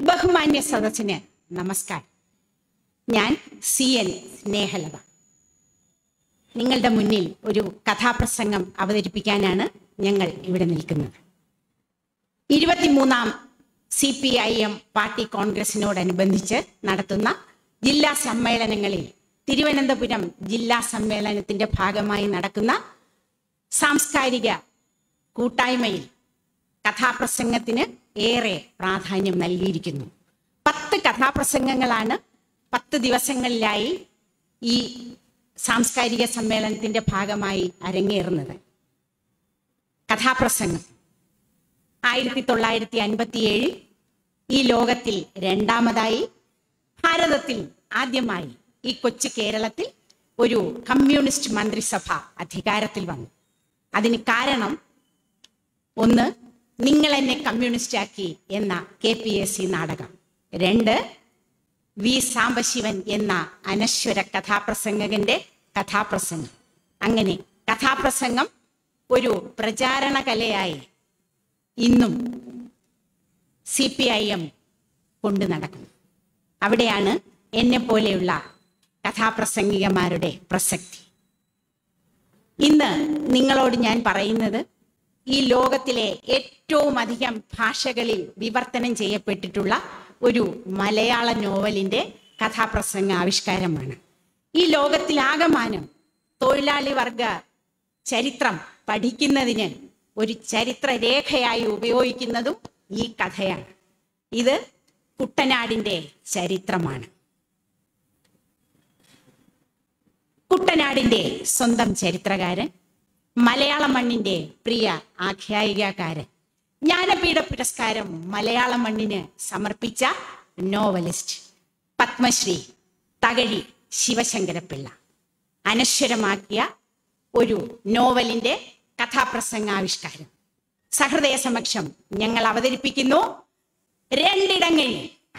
ബഹുമാന്യ സദസ്സിന് നമസ്കാരം ഞാൻ സി എൻ സ്നേഹലത നിങ്ങളുടെ മുന്നിൽ ഒരു കഥാപ്രസംഗം അവതരിപ്പിക്കാനാണ് ഞങ്ങൾ ഇവിടെ നിൽക്കുന്നത് ഇരുപത്തിമൂന്നാം C P I M party കോൺഗ്രസിനോടനുബന്ധിച്ച് നടത്തുന്ന ജില്ലാ സമ്മേളനങ്ങളിൽ തിരുവനന്തപുരം ജില്ലാ സമ്മേളനത്തിന്റെ ഭാഗമായി നടക്കുന്ന സാംസ്കാരിക കൂട്ടായ്മയിൽ കഥാപ്രസംഗത്തിന് ഏറെ പ്രാധാന്യം നൽകിയിരിക്കുന്നു പത്ത് കഥാപ്രസംഗങ്ങളാണ് പത്ത് ദിവസങ്ങളിലായി ഈ സാംസ്കാരിക സമ്മേളനത്തിന്റെ ഭാഗമായി അരങ്ങേറുന്നത് കഥാപ്രസംഗം ആയിരത്തി തൊള്ളായിരത്തി അൻപത്തിയേഴിൽ ഈ ലോകത്തിൽ രണ്ടാമതായി ഭാരതത്തിൽ ആദ്യമായി ഈ കൊച്ചു കേരളത്തിൽ ഒരു കമ്മ്യൂണിസ്റ്റ് മന്ത്രിസഭ അധികാരത്തിൽ വന്നു അതിന് കാരണം ഒന്ന് നിങ്ങൾ എന്നെ കമ്മ്യൂണിസ്റ്റ് ആക്കി എന്ന കെ പി എസ് സി നാടകം രണ്ട് വി സാംബശിവൻ എന്ന അനശ്വര കഥാപ്രസംഗകന്റെ കഥാപ്രസംഗം അങ്ങനെ കഥാപ്രസംഗം ഒരു പ്രചാരണ കലയായി ഇന്നും സി പി ഐ എം കൊണ്ടു നടക്കുന്നു അവിടെയാണ് എന്നെ പോലെയുള്ള കഥാപ്രസംഗികമാരുടെ പ്രസക്തി ഇന്ന് നിങ്ങളോട് ഞാൻ പറയുന്നത് ഈ ലോകത്തിലെ ഏറ്റവും അധികം ഭാഷകളിൽ വിവർത്തനം ചെയ്യപ്പെട്ടിട്ടുള്ള ഒരു മലയാള നോവലിന്റെ കഥാപ്രസംഗ ആവിഷ്കാരമാണ് ഈ ലോകത്തിലാകമാനം തൊഴിലാളി വർഗ ചരിത്രം പഠിക്കുന്നതിന് ഒരു ചരിത്ര രേഖയായി ഉപയോഗിക്കുന്നതും ഈ കഥയാണ് ഇത് കുട്ടനാടിന്റെ ചരിത്രമാണ് കുട്ടനാടിന്റെ സ്വന്തം ചരിത്രകാരൻ മലയാള മണ്ണിന്റെ പ്രിയ ആഖ്യായികക്കാരൻ ജ്ഞാനപീഠ പുരസ്കാരം മലയാള മണ്ണിന് സമർപ്പിച്ച നോവലിസ്റ്റ് പത്മശ്രീ തകഴി ശിവശങ്കരപ്പിള്ള അനശ്വരമാക്കിയ ഒരു നോവലിന്റെ കഥാപ്രസംഗാവിഷ്കാരം സഹൃദയ സമക്ഷം ഞങ്ങൾ അവതരിപ്പിക്കുന്നു രണ്ടിടങ്ങളിൽ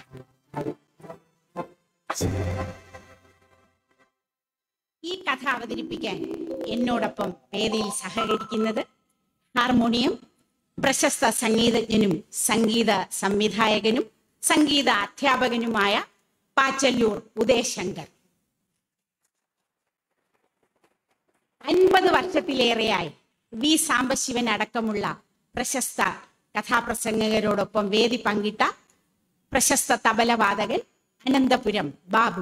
ഈ കഥ അവതരിപ്പിക്കാൻ എന്നോടൊപ്പം വേദിയിൽ സഹകരിക്കുന്നത് ഹാർമോണിയം പ്രശസ്ത സംഗീതജ്ഞനും സംഗീത സംവിധായകനും സംഗീത അധ്യാപകനുമായ പാച്ചല്ലൂർ ഉദയശങ്കർ അൻപത് വർഷത്തിലേറെയായി വി സാംബശിവൻ അടക്കമുള്ള പ്രശസ്ത കഥാപ്രസംഗകരോടൊപ്പം വേദി പങ്കിട്ട പ്രശസ്ത തബലവാദകൻ അനന്തപുരം ബാബു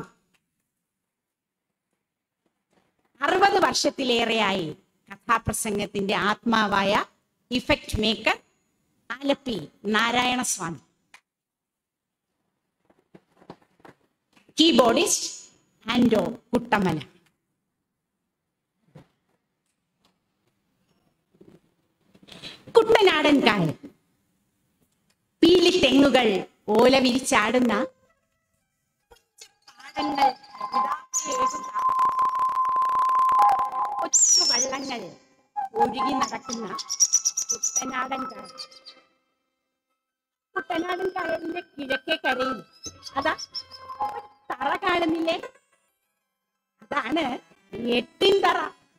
അറുപത് വർഷത്തിലേറെയായി കഥാപ്രസംഗത്തിന്റെ ആത്മാവായ effect maker Alleppey Narayanaswamy keyboardist ആൻഡോ കുട്ടമല കുട്ടനാടൻ കായൽ പീലി തെങ്ങുകൾ ഓല വിരിച്ചാടുന്ന പാടങ്ങൾ ഹരിതാഭയേകുന്ന കൊച്ചു വള്ളങ്ങൾ ഒഴുകി നടക്കുന്ന കുട്ടനാടൻ കായൽ കുട്ടനാടൻ കായലിന്റെ കിഴക്കേ കരയിൽ അതാ ഒരു തറ കാണുന്നില്ലേ അതാണ് എട്ടിൻ തറ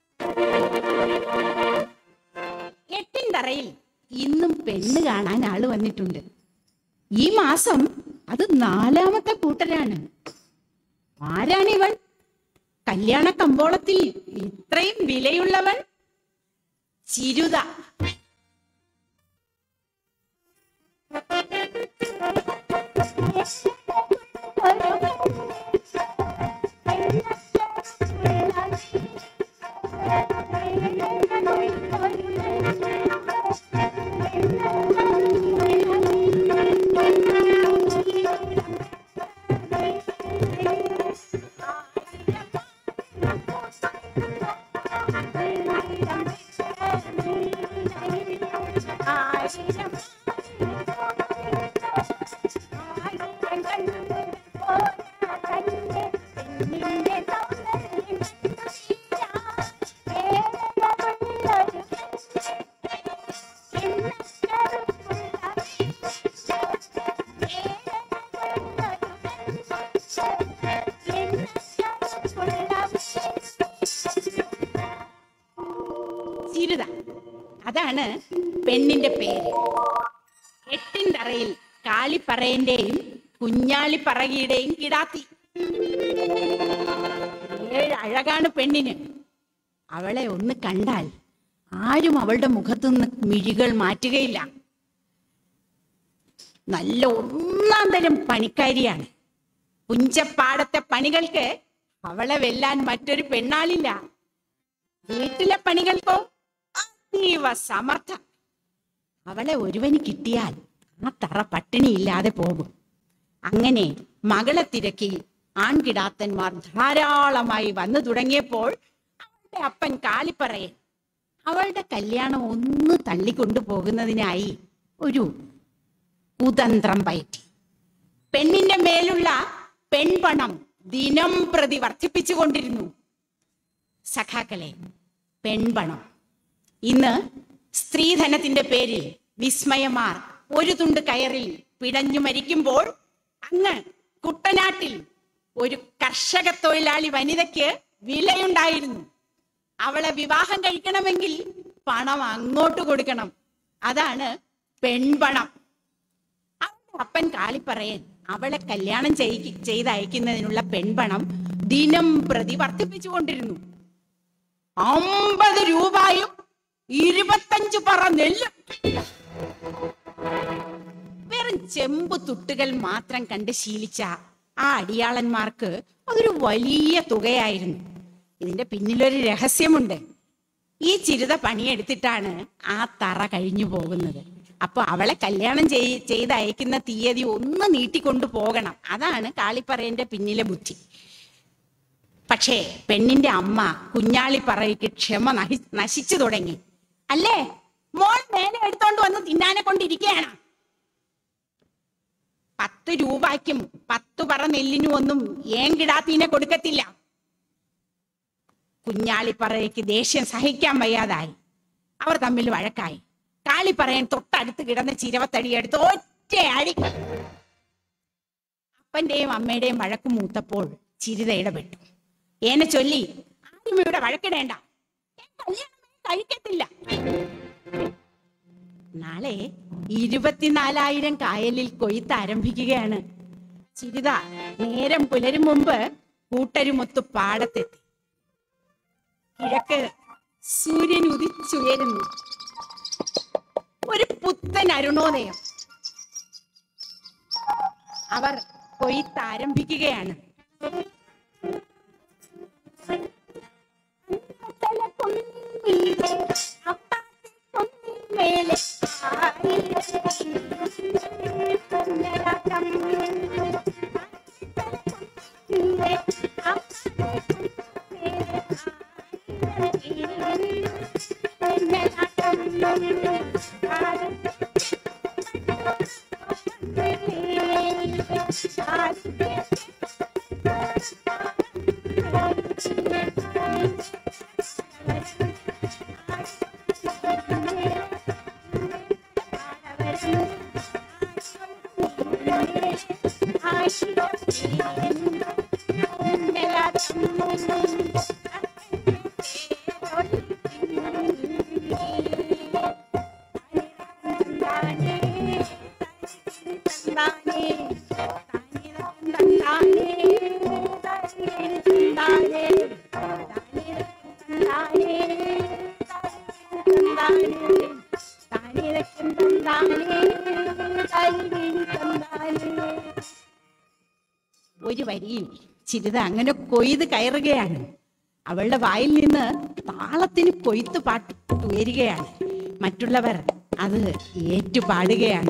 എട്ടിൻ തറയിൽ ഇന്നും പെണ്ണ് കാണാൻ ആള് വന്നിട്ടുണ്ട് ഈ മാസം അത് നാലാമത്തെ കൂട്ടരാണ് ആരാണിവൻ കല്യാണ കമ്പോളത്തിൽ ഇത്രയും വിലയുള്ളവൻ ചിരുത ചിരുത പെണ്ണിന്റെ പേര് എട്ടിൻ തറയിൽ കാളിപ്പറയന്റെയും കുഞ്ഞാളിപ്പറകിയുടെയും കിടാത്തി ഏഴ് അഴകാണ് പെണ്ണിന് അവളെ ഒന്ന് കണ്ടാൽ ആരും അവളുടെ മുഖത്തുനിന്ന് മിഴികൾ മാറ്റുകയില്ല നല്ല ഒന്നാം തരം പണിക്കാരിയാണ് പുഞ്ചപ്പാടത്തെ പണികൾക്ക് അവളെ വെല്ലാൻ മറ്റൊരു പെണ്ണാളില്ല വീട്ടിലെ പണികൾക്കോ അതീവ സമർത്ഥ അവളെ ഒരുവന് കിട്ടിയാൽ ആ തറ പട്ടിണിയില്ലാതെ പോകും അങ്ങനെ മകളെ തിരക്കി ആൺകിടാത്തന്മാർ ധാരാളമായി വന്നു തുടങ്ങിയപ്പോൾ അവളുടെ അപ്പൻ കാലിപ്പറയൻ അവളുടെ കല്യാണം ഒന്ന് തള്ളിക്കൊണ്ടു പോകുന്നതിനായി ഒരു കുതന്ത്രം പയറ്റി പെണ്ണിന്റെ മേലുള്ള പെൺപണം ദിനം പ്രതി വർദ്ധിപ്പിച്ചുകൊണ്ടിരുന്നു സഖാക്കളെ പെൺപണം ഇന്ന് സ്ത്രീധനത്തിന്റെ പേരിൽ വിസ്മയമാർ ഒരു തുണ്ട് കയറിൽ പിടഞ്ഞു മരിക്കുമ്പോൾ അങ്ങ് കുട്ടനാട്ടിൽ ഒരു കർഷക തൊഴിലാളി വനിതയ്ക്ക് വിലയുണ്ടായിരുന്നു അവളെ വിവാഹം കഴിക്കണമെങ്കിൽ പണം അങ്ങോട്ട് കൊടുക്കണം അതാണ് പെൺപണം അവളുടെ അപ്പൻ കാളിപ്പറയൻ അവളെ കല്യാണം ചെയ്യി ചെയ്തയക്കുന്നതിനുള്ള പെൺപണം ദിനം പ്രതി വർദ്ധിപ്പിച്ചുകൊണ്ടിരുന്നു അമ്പത് രൂപയും ഇരുപത്തഞ്ചു പറ നെല്ലും വെറും ചെമ്പ് തുട്ടുകൾ മാത്രം കണ്ട് ശീലിച്ച ആ അടിയാളന്മാർക്ക് അതൊരു വലിയ തുകയായിരുന്നു ഇതിന്റെ പിന്നിലൊരു രഹസ്യമുണ്ട് ഈ ചിരുത പണിയെടുത്തിട്ടാണ് ആ തറ കഴിഞ്ഞു പോകുന്നത് അപ്പൊ അവളെ കല്യാണം ചെയ് ചെയ്തയക്കുന്ന തീയതി ഒന്ന് നീട്ടിക്കൊണ്ടു പോകണം അതാണ് കാളിപ്പറയന്റെ പിന്നിലെ ബുദ്ധി പക്ഷേ പെണ്ണിന്റെ അമ്മ കുഞ്ഞാളിപ്പറയ്ക്ക് ക്ഷമ നഹി നശിച്ചു തുടങ്ങി അല്ലേ മോൾ മേലെ എടുത്തോണ്ട് വന്ന് തിന്നാനെ കൊണ്ടിരിക്കുകയാണ് പത്ത് രൂപയ്ക്കും പത്തു പറ നെല്ലിനും ഒന്നും ഏങ്കിടാത്തീനെ കൊടുക്കത്തില്ല കുഞ്ഞാളിപ്പറയ്ക്ക് ദേഷ്യം സഹിക്കാൻ വയ്യാതായി അവർ തമ്മിൽ വഴക്കായി കാളിപ്പറയൻ തൊട്ടടുത്ത് കിടന്ന ചിരവത്തടി എടുത്ത് ഒറ്റ അടി അപ്പന്റെയും അമ്മയുടെയും വഴക്ക് മൂത്തപ്പോൾ ചിരിത ഇടപെട്ടു ഏനെ ചൊല്ലി ആരും ഇവിടെ വഴക്കിടേണ്ട ഞാൻ കല്യാണമേ കഴിക്കത്തില്ല നാളെ ഇരുപത്തിനാലായിരം കായലിൽ കൊയ്ത്ത് ആരംഭിക്കുകയാണ് ചിരിത നേരം പുലരും മുമ്പ് കൂട്ടരുമൊത്ത് പാടത്തെത്തി കിഴക്ക് സൂര്യൻ ഉദിച്ചുയരുന്നു ഒരു പുത്തൻ അരുണോദയം അവർ കൊയ്ത്ത് ആരംഭിക്കുകയാണ് ഒരു വരിയിൽ ചിരിത അങ്ങനെ കൊയ്ത് കയറുകയാണ് അവളുടെ വായിൽ നിന്ന് താളത്തിന് കൊയ്ത്ത് പാട്ട് ഉയരുകയാണ് മറ്റുള്ളവർ അത് ഏറ്റുപാടുകയാണ്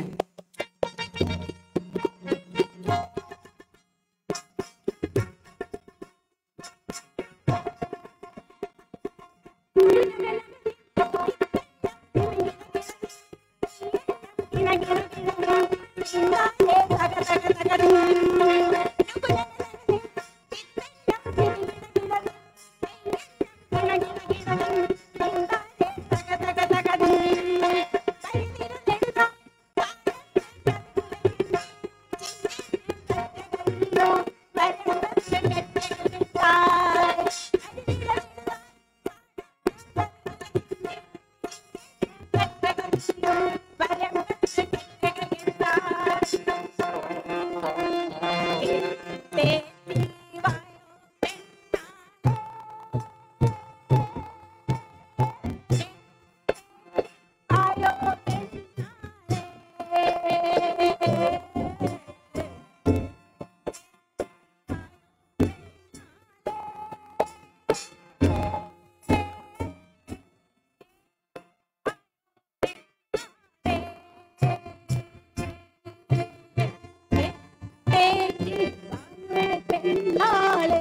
പെണ്ണാളെ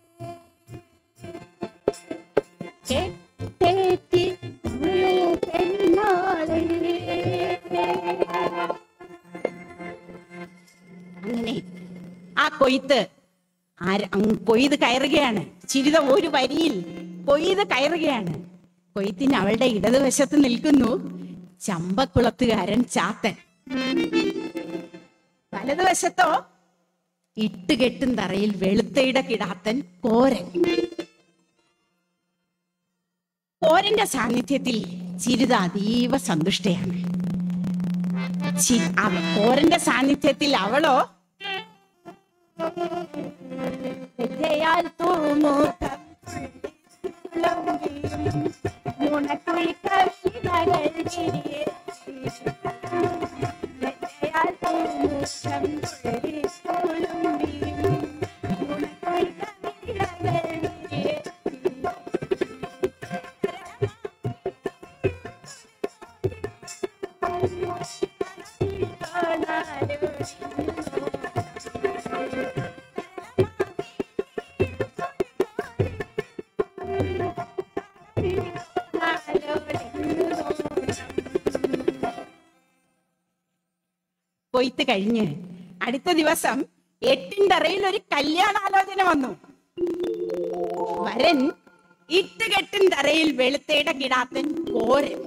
കെട്ടേറ്റി പെണ്ണാളെ അങ്ങനെ ആ കൊയ്ത്ത് ആര- അങ്ങ് കൊയ്ത് കയറുകയാണ് ചിരിത ഒരു വരിയിൽ കൊയ്ത് കയറുകയാണ് കൊയ്ത്തിന് അവളുടെ ഇടതുവശത്ത് നിൽക്കുന്നു ചമ്പക്കുളത്തുകാരൻ ചാത്തൻ വലതുവശത്തോ ഇട്ടുകെട്ടും തറയിൽ വെളുത്തയിട കിടാത്തൻ കോരൻ കോരന്റെ സാന്നിധ്യത്തിൽ ചിരിത അതീവ സന്തുഷ്ടയാണ് ചി- അവ- കോരന്റെ സാന്നിധ്യത്തിൽ അവളോ വിജയാൽ തൂമുഖം മുണക്കുഴി കവിതകൾ വിരിയെ. വിജയാൽ തൂമുഖം തുളുമ്പി. മുണക്കുഴി കവിതകൾ വിരിയെ. കൊയ്ത്ത് കഴിഞ്ഞ് അടുത്ത ദിവസം എട്ടിൻതറയിൽ ഒരു കല്യാണാലോചന വന്നു വരൻ ഇട്ടുകെട്ടിൻ തറയിൽ വെളുത്തയുടെ കിടാത്തൻ കോരൻ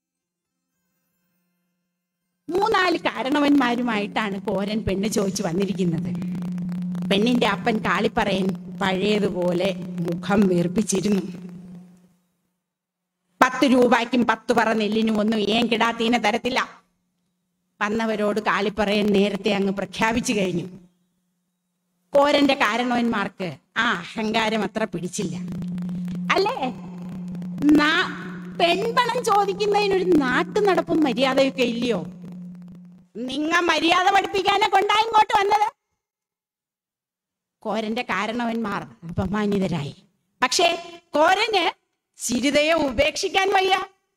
മൂന്നാല് കാരണവന്മാരുമായിട്ടാണ് കോരൻ പെണ്ണ് ചോദിച്ചു വന്നിരിക്കുന്നത് പെണ്ണിന്റെ അപ്പൻ കാളിപ്പറയൻ പഴയതുപോലെ മുഖം വീർപ്പിച്ചിരുന്നു പത്ത് രൂപയ്ക്കും പത്ത് പറ നെല്ലിനും ഒന്നും ഏൻ കിടാത്തീനെ തരത്തില്ല വന്നവരോട് കാളിപ്പറയൻ നേരത്തെ അങ്ങ് പ്രഖ്യാപിച്ചു കഴിഞ്ഞു കോരന്റെ കാരണവന്മാർക്ക് ആ അഹങ്കാരം അത്ര പിടിച്ചില്ല അല്ലേ നാ- പെൺപണം ചോദിക്കുന്നതിനൊരു നാട്ടു നടപ്പും മര്യാദയൊക്കെ ഇല്ലയോ നിങ്ങ മര്യാദ പഠിപ്പിക്കാനെ കൊണ്ടാ ഇങ്ങോട്ട് വന്നത് കോരന്റെ കാരണവന്മാർ അപമാനിതരായി പക്ഷേ കോരന് ചിരിതയെ ഉപേക്ഷിക്കാൻ വയ്യ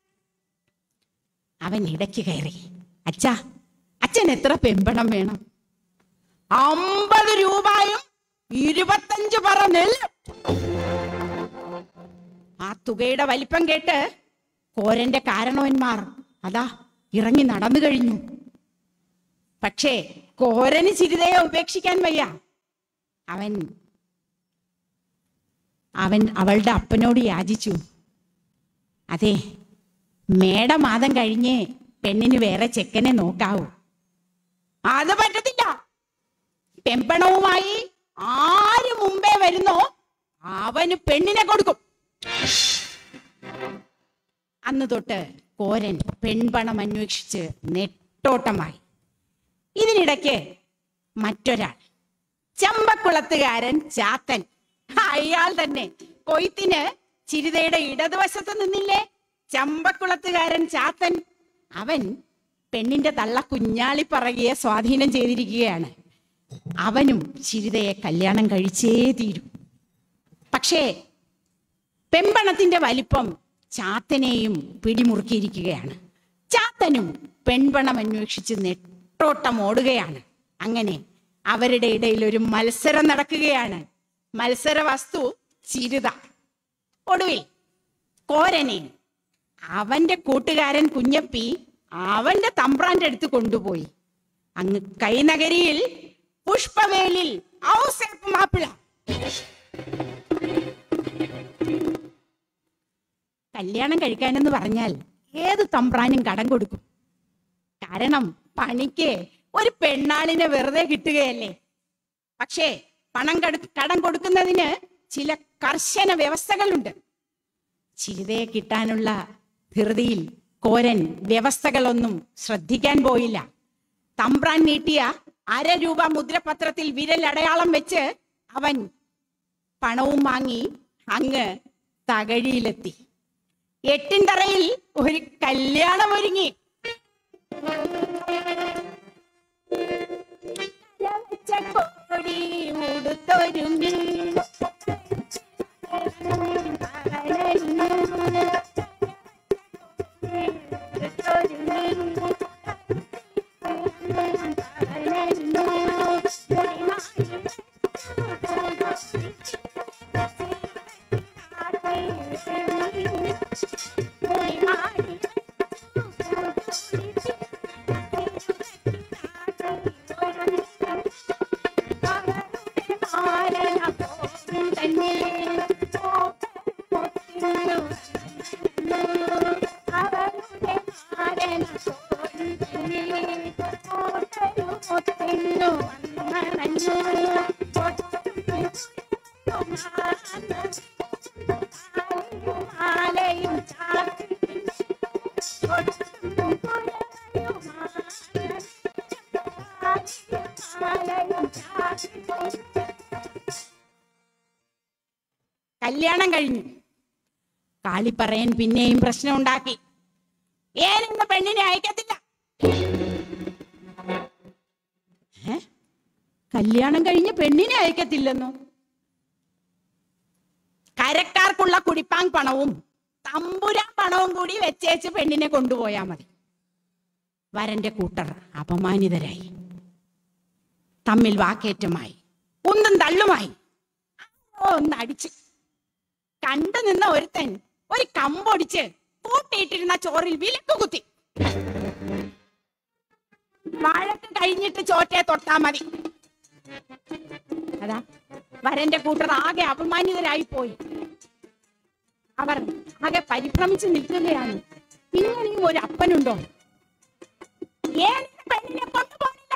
അവൻ ഇടയ്ക്ക് കയറി അച്ഛാ അച്ഛൻ എത്ര പെമ്പണം വേണം അമ്പത് രൂപയും ഇരുപത്തഞ്ച് പറ നെല്ല് ആ തുകയുടെ വലിപ്പം കേട്ട് കോരന്റെ കാരണവന്മാർ അതാ ഇറങ്ങി നടന്നു കഴിഞ്ഞു പക്ഷേ കോരന് ചിരിതയെ ഉപേക്ഷിക്കാൻ വയ്യ അവൻ അവൻ അവളുടെ അപ്പനോട് യാചിച്ചു അതെ മേടമാതം കഴിഞ്ഞേ പെണ്ണിന് വേറെ ചെക്കനെ നോക്കാവൂ അത് പറ്റത്തില്ല പെമ്പണവുമായി ആര് മുമ്പേ വരുന്നോ അവന് പെണ്ണിനെ കൊടുക്കും അന്ന് തൊട്ട് കോരൻ പെൺപണം അന്വേഷിച്ച് നെട്ടോട്ടമായി ഇതിനിടയ്ക്ക് മറ്റൊരാൾ ചമ്പക്കുളത്തുകാരൻ ചാത്തൻ അയാൾ തന്നെ കൊയ്ത്തിന് ചിരിതയുടെ ഇടതുവശത്ത് നിന്നില്ലേ ചമ്പക്കുളത്തുകാരൻ ചാത്തൻ അവൻ പെണ്ണിന്റെ തള്ള കുഞ്ഞാളി പറകിയെ സ്വാധീനം ചെയ്തിരിക്കുകയാണ് അവനും ചിരിതയെ കല്യാണം കഴിച്ചേ തീരും പക്ഷേ പെൺപണത്തിന്റെ വലിപ്പം ചാത്തനെയും പിടിമുറുക്കിയിരിക്കുകയാണ് ചാത്തനും പെൺപണം അന്വേഷിച്ച് നെട്ടോട്ടം ഓടുകയാണ് അങ്ങനെ അവരുടെ ഇടയിൽ ഒരു മത്സരം നടക്കുകയാണ് മത്സര വസ്തു ചിരുത ഒടുവിൽ കോരനെ അവന്റെ കൂട്ടുകാരൻ കുഞ്ഞപ്പി അവന്റെ തമ്പ്രാന്റെ അടുത്ത് കൊണ്ടുപോയി അങ്ങ് കൈനഗരിയിൽ പുഷ്പവേലിൽ ഔസേപ്പ് മാപ്പിള കല്യാണം കഴിക്കാനെന്ന് പറഞ്ഞാൽ ഏത് തമ്പ്രാനും കടം കൊടുക്കും കാരണം പണിക്ക് ഒരു പെണ്ണാളിനെ വെറുതെ കിട്ടുകയല്ലേ പക്ഷേ പണം കട- കടം കൊടുക്കുന്നതിന് ചില കർശന വ്യവസ്ഥകളുണ്ട് ചിരിതയെ കിട്ടാനുള്ള ധൃതിയിൽ കോരൻ വ്യവസ്ഥകളൊന്നും ശ്രദ്ധിക്കാൻ പോയില്ല തമ്പ്രാൻ നീട്ടിയ അര രൂപ മുദ്രപത്രത്തിൽ വിരൽ അടയാളം വെച്ച് അവൻ പണവും വാങ്ങി അങ്ങ് തകഴിയിലെത്തി എട്ടിൻതറയിൽ ഒരു കല്യാണം ഒരുങ്ങി കൊടി ഉടുത്തൊരുങ്ങി കല്യാണം കഴിഞ്ഞു കാളിപ്പറയൻ പിന്നെയും പ്രശ്നം ഉണ്ടാക്കി ഏനെന്ന പെണ്ണിനെ അയക്കത്തില്ല ഏ? കല്യാണം കഴിഞ്ഞ് പെണ്ണിനെ അയക്കത്തില്ലെന്നോ കരക്കാർക്കുള്ള കുടിപ്പാൻ പണവും തമ്പുരാൻ പണവും കൂടി വെച്ചേച്ച് പെണ്ണിനെ കൊണ്ടുപോയാ മതി വരന്റെ കൂട്ടർ അപമാനിതരായി തമ്മിൽ വാക്കേറ്റമായി ഒന്നും തള്ളുമായി ആരോ ഒന്ന് അടിച്ച് കണ്ടു നിന്ന ഒരുത്തൻ ഒരു കമ്പൊടിച്ച് കൂട്ടിയിട്ടിരുന്ന ചോറിൽ വിലക്ക് കുത്തി വഴക്ക് കഴിഞ്ഞിട്ട് ചോറ്റയെ തൊട്ടാ മതി അതാ വരന്റെ കൂട്ടർ ആകെ അപമാനിതരായി പോയി അവർ ആകെ പരിഭ്രമിച്ച് നിൽക്കുകയാണ് ഇങ്ങനെയും ഒരു അപ്പനുണ്ടോ ഏത് പെണ്ണിനെ കൊണ്ടുപോകില്ല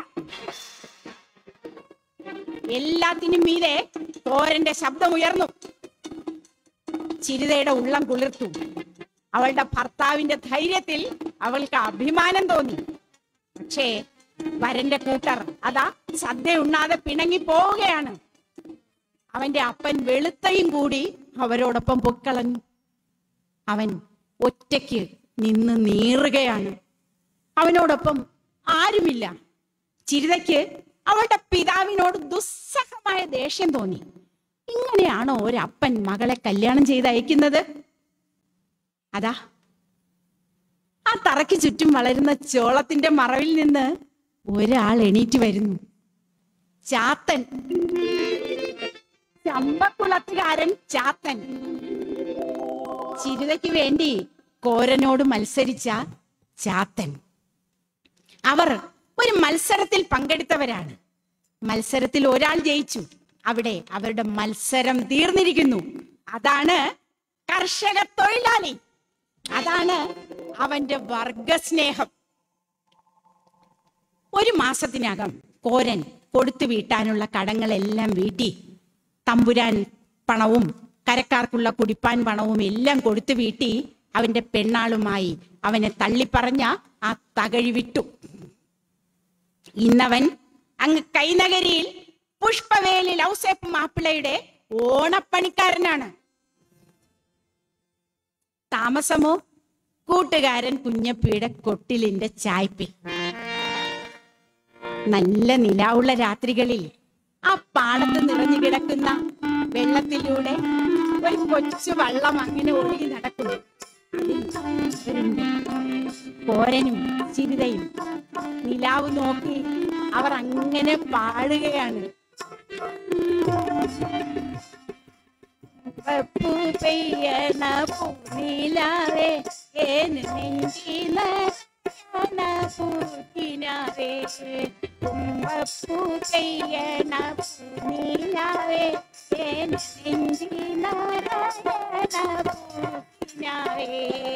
എല്ലാത്തിനും മീതെ തോരന്റെ ശബ്ദം ഉയർന്നു ചിരിതയുടെ ഉള്ളം കുളിർത്തു അവളുടെ ഭർത്താവിന്റെ ധൈര്യത്തിൽ അവൾക്ക് അഭിമാനം തോന്നി പക്ഷേ വരന്റെ കൂട്ടർ അതാ സദ്യ ഉണ്ണാതെ പിണങ്ങി പോവുകയാണ് അവന്റെ അപ്പൻ വെളുത്തയും കൂടി അവരോടൊപ്പം പൊക്കളഞ്ഞു അവൻ ഒറ്റയ്ക്ക് നിന്ന് നീറുകയാണ് അവനോടൊപ്പം ആരുമില്ല ചിരിതയ്ക്ക് അവളുടെ പിതാവിനോട് ദുസ്സഹമായ ദേഷ്യം തോന്നി ഇങ്ങനെയാണോ ഒരപ്പൻ മകളെ കല്യാണം ചെയ്ത് അയക്കുന്നത് അതാ ആ തറയ്ക്ക് ചുറ്റും വളരുന്ന ചോളത്തിന്റെ മറവിൽ നിന്ന് ഒരാൾ എണീറ്റ് വരുന്നു ചാത്തൻ ചമ്പക്കുളത്തുകാരൻ ചാത്തൻ ചിരിതയ്ക്ക് വേണ്ടി കോരനോട് മത്സരിച്ച ചാത്തൻ അവർ ഒരു മത്സരത്തിൽ പങ്കെടുത്തവരാണ് മത്സരത്തിൽ ഒരാൾ ജയിച്ചു അവിടെ അവരുടെ മത്സരം തീർന്നിരിക്കുന്നു അതാണ് കർഷക തൊഴിലാളി അതാണ് അവന്റെ വർഗസ്നേഹം ഒരു മാസത്തിനകം കോരൻ കൊടുത്തു വീട്ടാനുള്ള കടങ്ങളെല്ലാം വീട്ടി തമ്പുരാൻ പണവും കരക്കാർക്കുള്ള കുടിപ്പാൻ പണവും എല്ലാം കൊടുത്തു വീട്ടി അവന്റെ പെണ്ണാളുമായി അവനെ തള്ളിപ്പറഞ്ഞ ആ തകഴി വിട്ടു ഇന്നവൻ അങ്ങ് കൈനഗരിയിൽ പുഷ്പവേലിൽ ഔസേപ്പ് മാപ്പിളയുടെ ഓണപ്പണിക്കാരനാണ് താമസമോ കൂട്ടുകാരൻ കുഞ്ഞപ്പിയുടെ കൊട്ടിലിന്റെ ചായ്പിൽ നല്ല നിലാവുള്ള രാത്രികളിൽ ആ പാടത്ത് നിറഞ്ഞു കിടക്കുന്ന വെള്ളത്തിലൂടെ ഒരു കൊച്ചു വള്ളം അങ്ങനെ ഒഴുകി നടക്കുന്നു അതിൽ അവരുണ്ട്. കോരനും ചിരിതയും നിലാവ് നോക്കി അവർ അങ്ങനെ പാടുകയാണ് പപ്പു പെയ്യണ പൂനിലാവേ ഏന് നെഞ്ചില പൂക്കിനാവേ പപ്പു പെയ്യണ പൂനിലാവേ ഏന് നെഞ്ചില പൂക്കിനാവേ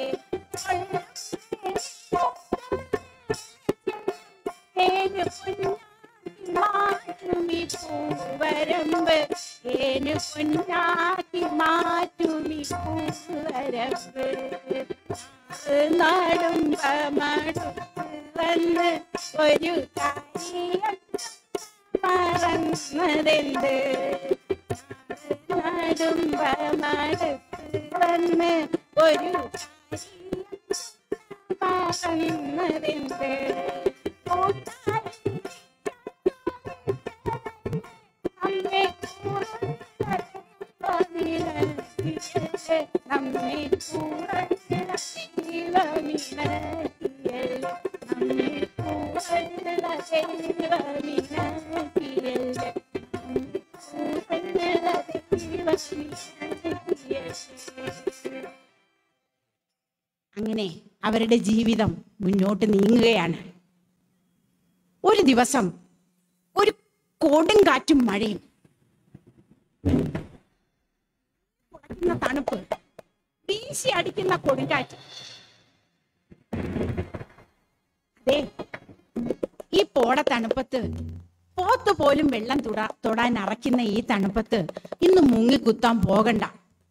ഏന് മാറ്റുമി പൂവരമ്പ് ഏന് പൊന്നാക്കി മാറ്റുമി പൂവരമ്പ് നടുമ്പ മടുത്ത് വന്ന് ഒരു കാര്യം മറന്നതെന്ത് നടുമ്പ മടുത്ത് വന്ന് ഒരു കാര്യം മറന്നതെന്ത് കൂട്ടായി നമ്മെ നമ്മെ അങ്ങനെ അവരുടെ ജീവിതം മുന്നോട്ട് നീങ്ങുകയാണ് ഒരു ദിവസം ഒരു കൊടുങ്കാറ്റും മഴയും കുറയ്ക്കുന്ന തണുപ്പ് വീശി അടിക്കുന്ന കൊടുങ്കാറ്റ് കോട തണുപ്പത്ത് പോത്ത് പോലും വെള്ളം തൊടാ തൊടാൻ അറയ്ക്കുന്ന ഈ തണുപ്പത്ത് ഇന്ന് മുങ്ങിക്കുത്താൻ പോകണ്ട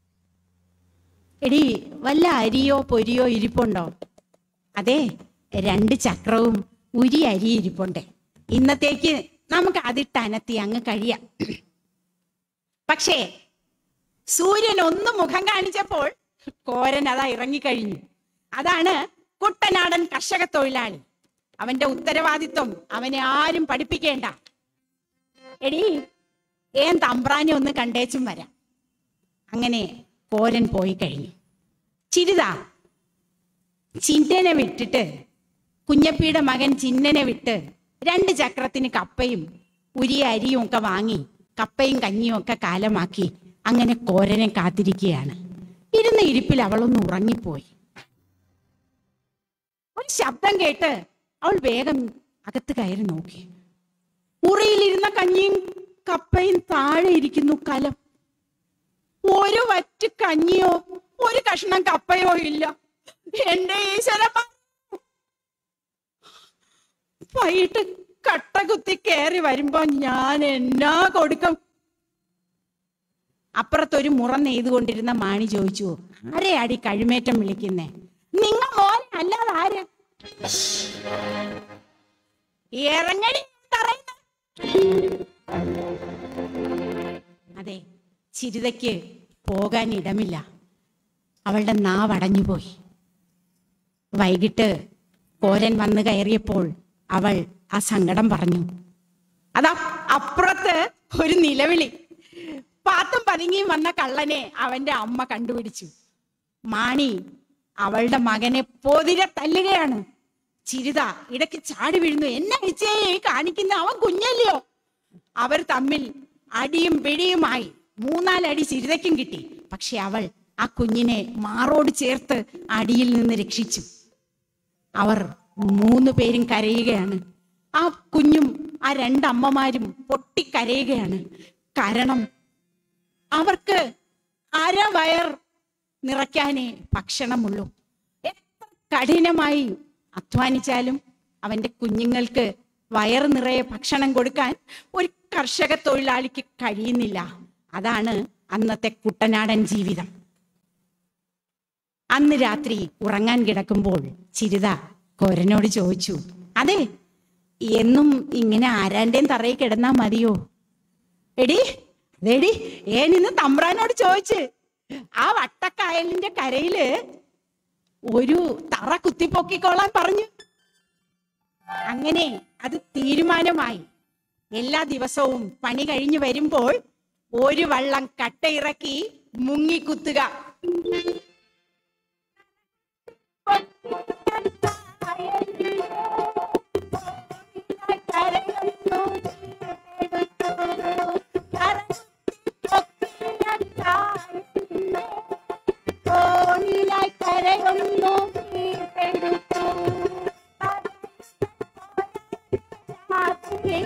എടി വല്ല അരിയോ പൊരിയോ ഇരിപ്പുണ്ടോ അതെ രണ്ട് ചക്രവും ഉരി അരി ഇരിപ്പുണ്ട് ഇന്നത്തേക്ക് നമുക്ക് അതിട്ട് അനത്തി അങ്ങ് കഴിയാം പക്ഷേ സൂര്യൻ ഒന്ന് മുഖം കാണിച്ചപ്പോൾ കോരൻ അതാ ഇറങ്ങിക്കഴിഞ്ഞു അതാണ് കുട്ടനാടൻ കർഷക തൊഴിലാളി അവന്റെ ഉത്തരവാദിത്വം അവനെ ആരും പഠിപ്പിക്കേണ്ട എടി ഏൻ തമ്പ്രാനെ ഒന്ന് കണ്ടേച്ചും വരാം അങ്ങനെ കോരൻ പോയി കഴിഞ്ഞു ചിരിത ചിന്നനെ വിട്ടിട്ട് കുഞ്ഞപ്പിയുടെ മകൻ ചിന്നനെ വിട്ട് രണ്ട് ചക്രത്തിന് കപ്പയും ഉരിയ അരിയും ഒക്കെ വാങ്ങി കപ്പയും കഞ്ഞിയും ഒക്കെ കാലമാക്കി അങ്ങനെ കോരനെ കാത്തിരിക്കുകയാണ് ഇരുന്ന ഇരിപ്പിൽ അവളൊന്ന് ഉറങ്ങിപ്പോയി ഒരു ശബ്ദം കേട്ട് അവൾ വേഗം അകത്ത് കയറി നോക്കി മുറിയിലിരുന്ന കഞ്ഞിയും കപ്പയും താഴെ ഇരിക്കുന്നു കലം ഒരു വറ്റ് കഞ്ഞിയോ ഒരു കഷ്ണം കപ്പയോ ഇല്ല എന്റെ ഈശ്വര വൈകിട്ട് കട്ട കുത്തി കയറി വരുമ്പോ ഞാൻ എന്നാ കൊടുക്കും അപ്പുറത്തൊരു മുറ നെയ്തുകൊണ്ടിരുന്ന മാണി ചോദിച്ചു ആരെയാടി കഴിമേറ്റം വിളിക്കുന്നേ നിങ്ങ മോനെ അല്ലാതെ ആര് ഇറങ്ങടി തറയുന്ന അതെ ചിരിതയ്ക്ക് പോകാൻ ഇടമില്ല അവളുടെ നാവ് അടഞ്ഞുപോയി വൈകിട്ട് കോരൻ വന്നു കയറിയപ്പോൾ അവൾ ആ സങ്കടം പറഞ്ഞു അതാ അപ്പുറത്ത് ഒരു നിലവിളി പാത്തും പതുങ്ങിയും വന്ന കള്ളനെ അവന്റെ അമ്മ കണ്ടുപിടിച്ചു മാണി അവളുടെ മകനെ പൊതിരെ തല്ലുകയാണ് ചിരിത ഇടയ്ക്ക് ചാടി വീഴുന്നു എന്നെ അഴിച്ചേ കാണിക്കുന്ന അവൻ കുഞ്ഞല്ലയോ അവർ തമ്മിൽ അടിയും പിടിയുമായി മൂന്നാലടി ചിരിതയ്ക്കും കിട്ടി പക്ഷെ അവൾ ആ കുഞ്ഞിനെ മാറോട് ചേർത്ത് അടിയിൽ നിന്ന് രക്ഷിച്ചു അവർ മൂന്ന് പേരും കരയുകയാണ് ആ കുഞ്ഞും ആ രണ്ടമ്മമാരും പൊട്ടിക്കരയുകയാണ് കാരണം അവർക്ക് അര വയർ നിറയ്ക്കാനേ ഭക്ഷണമുള്ളൂ എത്ര കഠിനമായി അധ്വാനിച്ചാലും അവന്റെ കുഞ്ഞുങ്ങൾക്ക് വയറ് നിറയെ ഭക്ഷണം കൊടുക്കാൻ ഒരു കർഷക തൊഴിലാളിക്ക് കഴിയുന്നില്ല അതാണ് അന്നത്തെ കുട്ടനാടൻ ജീവിതം അന്ന് രാത്രി ഉറങ്ങാൻ കിടക്കുമ്പോൾ ചിരിത കോരനോട് ചോദിച്ചു അതെ എന്നും ഇങ്ങനെ ആരാന്റെയും തറയിൽ കിടന്നാ മതിയോ എടി അതെടി ഏൻ ഇന്ന് തമ്പ്രാനോട് ചോദിച്ച് ആ വട്ടക്കായലിന്റെ കരയില് ഒരു തറ കുത്തിപ്പൊക്കിക്കോളാൻ പറഞ്ഞു അങ്ങനെ അത് തീരുമാനമായി എല്ലാ ദിവസവും പണി കഴിഞ്ഞു വരുമ്പോൾ ഒരു വള്ളം കട്ടയിറക്കി മുങ്ങിക്കുത്തുക കോണിലായി കരയൊന്നു വീണ്ടെടുത്തു. രാത്രി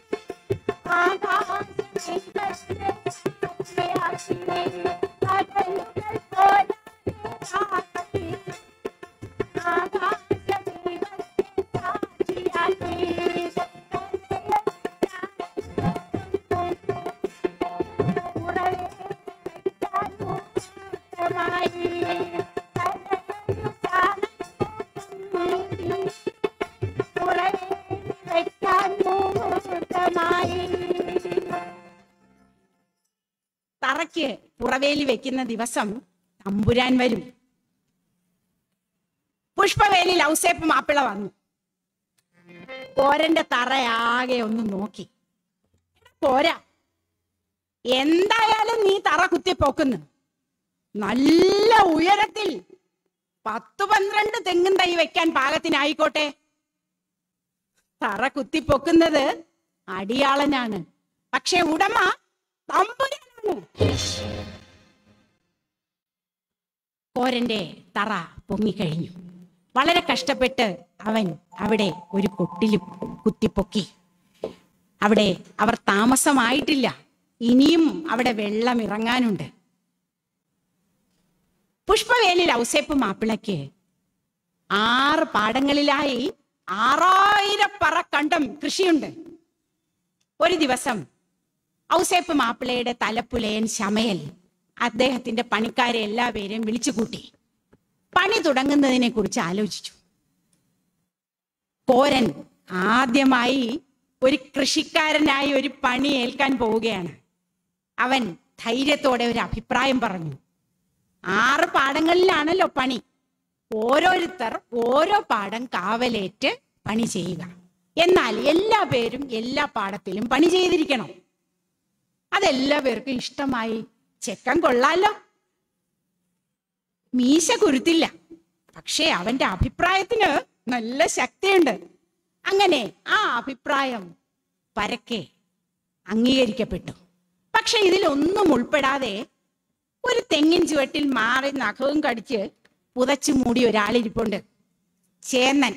തറയ്ക്ക് പുറവേലി വെക്കുന്ന ദിവസം തമ്പുരാൻ വരും പുഷ്പവേലി ലൗസേപ്പ് മാപ്പിള വന്നു കോരന്റെ തറയാകെ ഒന്ന് നോക്കി പോരാ എന്തായാലും നീ തറ കുത്തിപ്പോക്കുന്നു നല്ല ഉയരത്തിൽ പത്തു പന്ത്രണ്ട് തെങ്ങും തൈ വെക്കാൻ പാകത്തിനായിക്കോട്ടെ തറ കുത്തിപ്പൊക്കുന്നത് അടിയാളനാണ് പക്ഷെ ഉടമ തമ്പുരാനാണ് കോരന്റെ തറ പൊങ്ങിക്കഴിഞ്ഞു വളരെ കഷ്ടപ്പെട്ട് അവൻ അവിടെ ഒരു കൊട്ടിൽ കുത്തിപ്പൊക്കി അവിടെ അവർ താമസമായിട്ടില്ല ഇനിയും അവിടെ വെള്ളം ഇറങ്ങാനുണ്ട് പുഷ്പവേലിൽ ഔസേപ്പ് മാപ്പിളയ്ക്ക് ആറ് പാടങ്ങളിലായി ആറായിരം പറ കണ്ടം കൃഷിയുണ്ട് ഒരു ദിവസം ഔസേപ്പ് മാപ്പിളയുടെ തലപ്പുലയൻ ശമയൽ അദ്ദേഹത്തിന്റെ പണിക്കാരെ എല്ലാവരെയും വിളിച്ചു കൂട്ടി പണി തുടങ്ങുന്നതിനെ കുറിച്ച് ആലോചിച്ചു കോരൻ ആദ്യമായി ഒരു കൃഷിക്കാരനായി ഒരു പണി ഏൽക്കാൻ പോവുകയാണ് അവൻ ധൈര്യത്തോടെ ഒരു അഭിപ്രായം പറഞ്ഞു ആറ് പാടങ്ങളിലാണല്ലോ പണി ഓരോരുത്തർ ഓരോ പാടം കാവലേറ്റ് പണി ചെയ്യുക എന്നാൽ എല്ലാ പേരും എല്ലാ പാടത്തിലും പണി ചെയ്തിരിക്കണം അതെല്ലാ പേർക്കും ഇഷ്ടമായി ചെക്കൻ കൊള്ളാലോ മീശ കുരുത്തില്ല പക്ഷേ അവന്റെ അഭിപ്രായത്തിന് നല്ല ശക്തിയുണ്ട് അങ്ങനെ ആ അഭിപ്രായം പരക്കെ അംഗീകരിക്കപ്പെട്ടു പക്ഷെ ഇതിലൊന്നും ഉൾപ്പെടാതെ ഒരു തെങ്ങിൻ ചുവട്ടിൽ മാറി നഖവും കടിച്ച് പുതച്ചു മൂടി ഒരാളിരിപ്പുണ്ട് ചേന്നൻ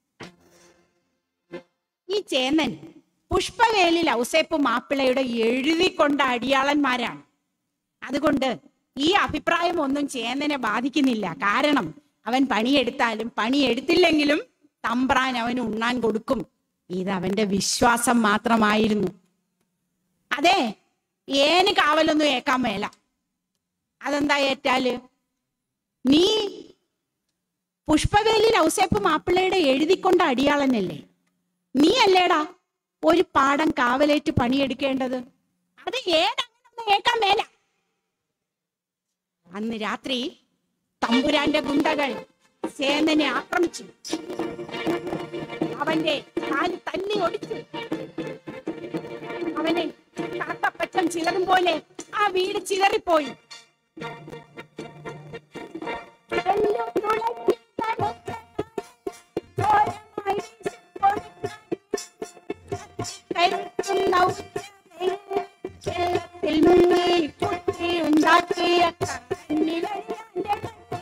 ഈ ചേന്നൻ പുഷ്പവേലിൽ ഔസേപ്പ് മാപ്പിളയുടെ എഴുതിക്കൊണ്ട അടിയാളന്മാരാണ് അതുകൊണ്ട് ഈ അഭിപ്രായം ഒന്നും ചേന്നനെ ബാധിക്കുന്നില്ല കാരണം അവൻ പണിയെടുത്താലും പണിയെടുത്തില്ലെങ്കിലും തമ്പ്രാൻ അവന് ഉണ്ണാൻ കൊടുക്കും ഇത് അവന്റെ വിശ്വാസം മാത്രമായിരുന്നു അതെ ഏന് കാവലൊന്നും ഏക്കാൻ മേല അതെന്താ ഏറ്റാല് നീ പുഷ്പവേലിൽ ഔസേപ്പ് മാപ്പിളയുടെ എഴുതിക്കൊണ്ട അടിയാളനല്ലേ നീ അല്ലേടാ ഒരു പാടം കാവലേറ്റ് പണിയെടുക്കേണ്ടത് അത് ഏതങ്ങനെ ഏക്കാൻ മേല അന്ന് രാത്രി തമ്പുരാന്റെ ഗുണ്ടകൾ സേനനെ ആക്രമിച്ചു അവന്റെ കാല് തല്ലി ഒടിച്ചു അവനെ കാത്തപ്പച്ചൻ ചിലറും പോലെ ആ വീട് ചിലറിപ്പോയി ഉണ്ടാക്കിയ കണ്ണിലറിയാൻ്റെ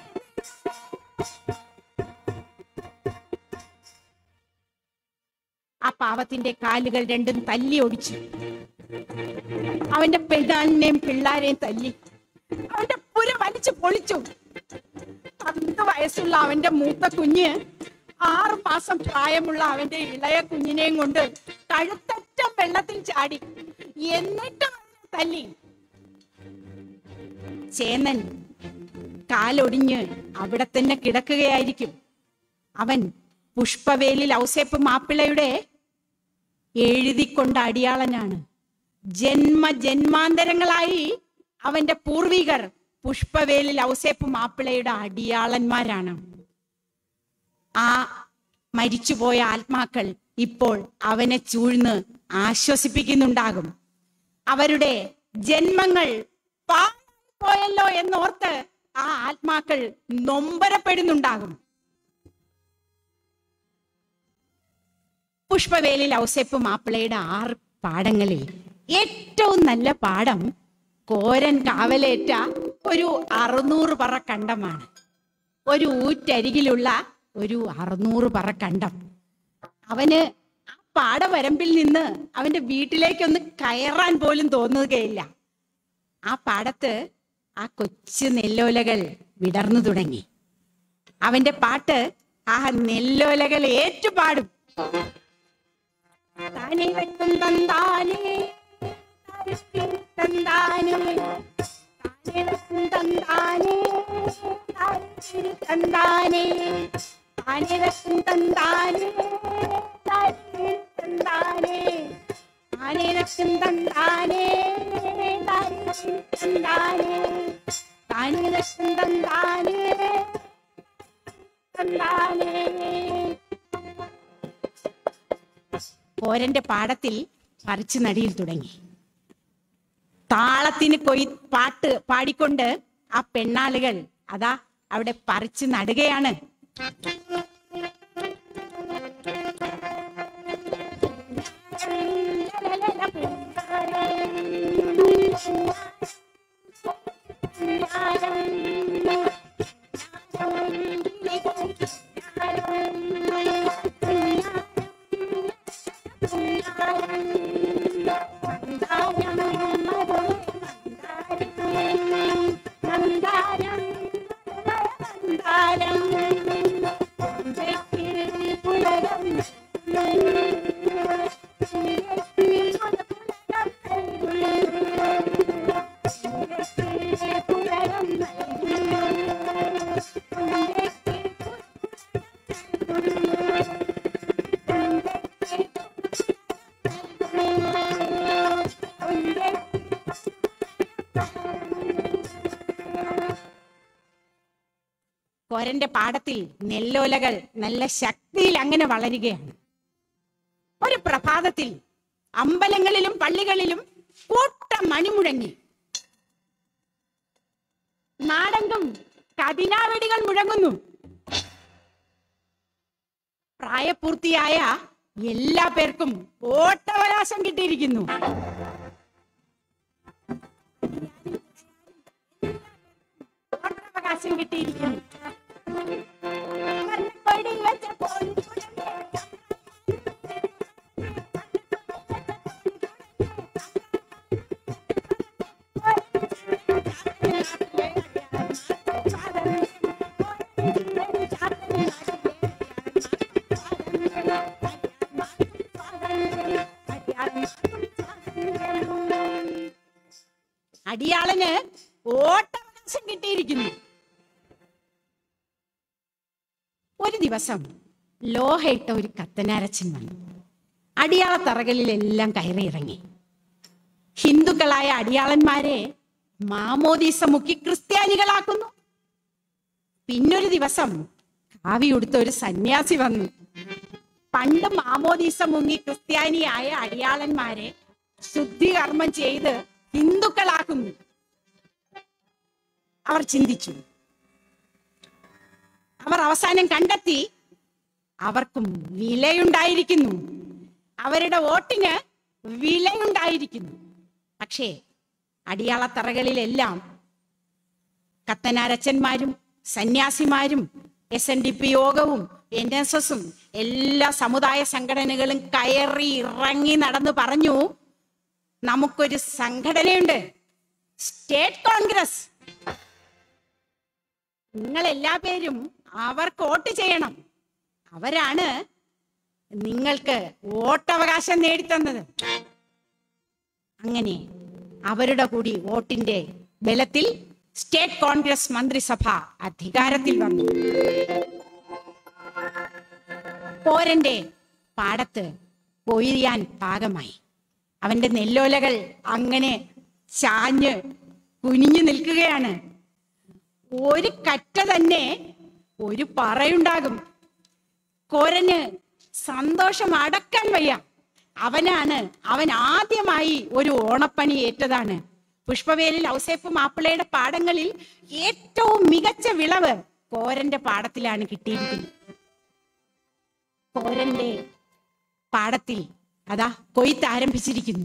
ആ പാവത്തിന്റെ കാലുകൾ രണ്ടും തല്ലി ഒടിച്ചു അവന്റെ പെണ്ണാളിനെയും പിള്ളാരെയും തല്ലി അവന്റെ പുര വലിച്ചു പൊളിച്ചു പത്ത് വയസ്സുള്ള അവന്റെ മൂത്ത കുഞ്ഞ് ആറു മാസം പ്രായമുള്ള അവന്റെ ഇളയ കുഞ്ഞിനെയും കൊണ്ട് കഴുത്തറ്റം വെള്ളത്തിൽ ചാടി എന്നിട്ട് അവനെ തല്ലി ചേന്നൻ കാലൊടിഞ്ഞ് അവിടെ തന്നെ കിടക്കുകയായിരിക്കും അവൻ പുഷ്പവേലിൽ ഔസേപ്പ് മാപ്പിളയുടെ എഴുതിക്കൊണ്ട അടിയാളനാണ് ജന്മ ജന്മാന്തരങ്ങളായി അവന്റെ പൂർവികർ പുഷ്പവേലിൽ ഔസേപ്പ് മാപ്പിളയുടെ അടിയാളന്മാരാണ് ആ മരിച്ചുപോയ ആത്മാക്കൾ ഇപ്പോൾ അവനെ ചൂഴ്ന്ന് ആശ്വസിപ്പിക്കുന്നുണ്ടാകും അവരുടെ ജന്മങ്ങൾ പോയല്ലോ എന്നോർത്ത് ആ ആത്മാക്കൾ നൊമ്പരപ്പെടുന്നുണ്ടാകും പുഷ്പവേലിൽ ഔസേപ്പ് മാപ്പിളയുടെ ആറ് പാടങ്ങളിൽ ഏറ്റവും നല്ല പാടം കോരൻ കാവലേറ്റ ഒരു അറുന്നൂറ് പറ കണ്ടമാണ് ഒരു ഊറ്റരികിലുള്ള ഒരു അറുന്നൂറ് പറ കണ്ടം അവന് ആ പാടവരമ്പിൽ നിന്ന് അവന്റെ വീട്ടിലേക്കൊന്ന് കയറാൻ പോലും തോന്നുകയില്ല ആ പാടത്ത് ആ കൊച്ചു നെല്ലോലകൾ വിടർന്നു തുടങ്ങി അവന്റെ പാട്ട് ആ നെല്ലോലകൾ ഏറ്റുപാടും താനേ വെട്ടും തന്താനേ തന്താനേ താനേ വെട്ടും തന്താനേ തന്താനേ താനേ വെട്ടും തന്താനേ തന്താനേ താനേ വെട്ടും തന്താനേ തന്താനേ താനേ വെട്ടും തന്താനേ തന്താനേ കോരന്റെ പാടത്തിൽ പറിച്ചു നടിയിൽ തുടങ്ങി താളത്തിന് കൊയ് പാട്ട് പാടിക്കൊണ്ട് ആ പെണ്ണാളുകൾ അതാ അവിടെ പറിച്ചു നടുകയാണ് കോരന്റെ പാടത്തിൽ നെല്ലോലകൾ നല്ല ശക്തിയിൽ അങ്ങനെ വളരുകയാണ് ഒരു പ്രഭാതത്തിൽ അമ്പലങ്ങളിലും പള്ളികളിലും കൂട്ടം മണിമുഴങ്ങി നാടെങ്കും കതിനാവെടികൾ മുഴങ്ങുന്നു പ്രായപൂർത്തിയായ എല്ലാ പേർക്കും ഓട്ടവകാശം കിട്ടിയിരിക്കുന്നു ഓട്ടവകാശം കിട്ടിയിരിക്കുന്നു കണ്ണുപടി വെച്ച പൊൻകുഴലേ, അടിയാളന് ഓട്ടവകാശം കിട്ടിയിരിക്കുന്നു ഒരു ദിവസം ലോഹയിട്ട ഒരു കത്തനാരച്ചൻ വന്നു അടിയാള തറകളിലെല്ലാം കയറി ഇറങ്ങി ഹിന്ദുക്കളായ അടിയാളന്മാരെ മാമോദീസ മുക്കി ക്രിസ്ത്യാനികളാക്കുന്നു പിന്നൊരു ദിവസം കാവി ഉടുത്ത ഒരു സന്യാസി വന്നു പണ്ട് മാമോദീസ മുങ്ങി ക്രിസ്ത്യാനിയായ അടിയാളന്മാരെ ശുദ്ധികർമ്മം ചെയ്ത് ഹിന്ദുക്കളാക്കുന്നു അവർ ചിന്തിച്ചു അവർ അവസാനം കണ്ടെത്തി അവർക്കും വിലയുണ്ടായിരിക്കുന്നു അവരുടെ വോട്ടിന് വിലയുണ്ടായിരിക്കുന്നു പക്ഷേ അടിയാളത്തറകളിലെല്ലാം കത്തനാരച്ചന്മാരും സന്യാസിമാരും എസ് എൻ ഡി പി യോഗവും എൻ എസ് എസും എല്ലാ സമുദായ സംഘടനകളും കയറി ഇറങ്ങി നടന്ന് പറഞ്ഞു നമുക്കൊരു സംഘടനയുണ്ട് സ്റ്റേറ്റ് കോൺഗ്രസ് നിങ്ങൾ എല്ലാ പേരും അവർക്ക് വോട്ട് ചെയ്യണം അവരാണ് നിങ്ങൾക്ക് വോട്ടവകാശം നേടിത്തന്നത് അങ്ങനെ അവരുടെ കൂടി വോട്ടിന്റെ ബലത്തിൽ സ്റ്റേറ്റ് കോൺഗ്രസ് മന്ത്രിസഭ അധികാരത്തിൽ വന്നു പോരന്റെ പാടത്ത് കൊയ്യാൻ പാകമായി അവന്റെ നെല്ലോലകൾ അങ്ങനെ ചാഞ്ഞ് കുനിഞ്ഞു നിൽക്കുകയാണ് ഒരു കറ്റ തന്നെ ഒരു പറയുണ്ടാകും കോരന് സന്തോഷം അടക്കാൻ വയ്യ അവനാണ് അവൻ ആദ്യമായി ഒരു ഓണപ്പണി ഏറ്റതാണ് പുഷ്പവേലിൽ ഔസേപ്പ് മാപ്പിളയുടെ പാടങ്ങളിൽ ഏറ്റവും മികച്ച വിളവ് കോരന്റെ പാടത്തിലാണ് കിട്ടിയിരിക്കുന്നത് കോരന്റെ പാടത്തിൽ അതാ കൊയ്ത്ത് ആരംഭിച്ചിരിക്കുന്നു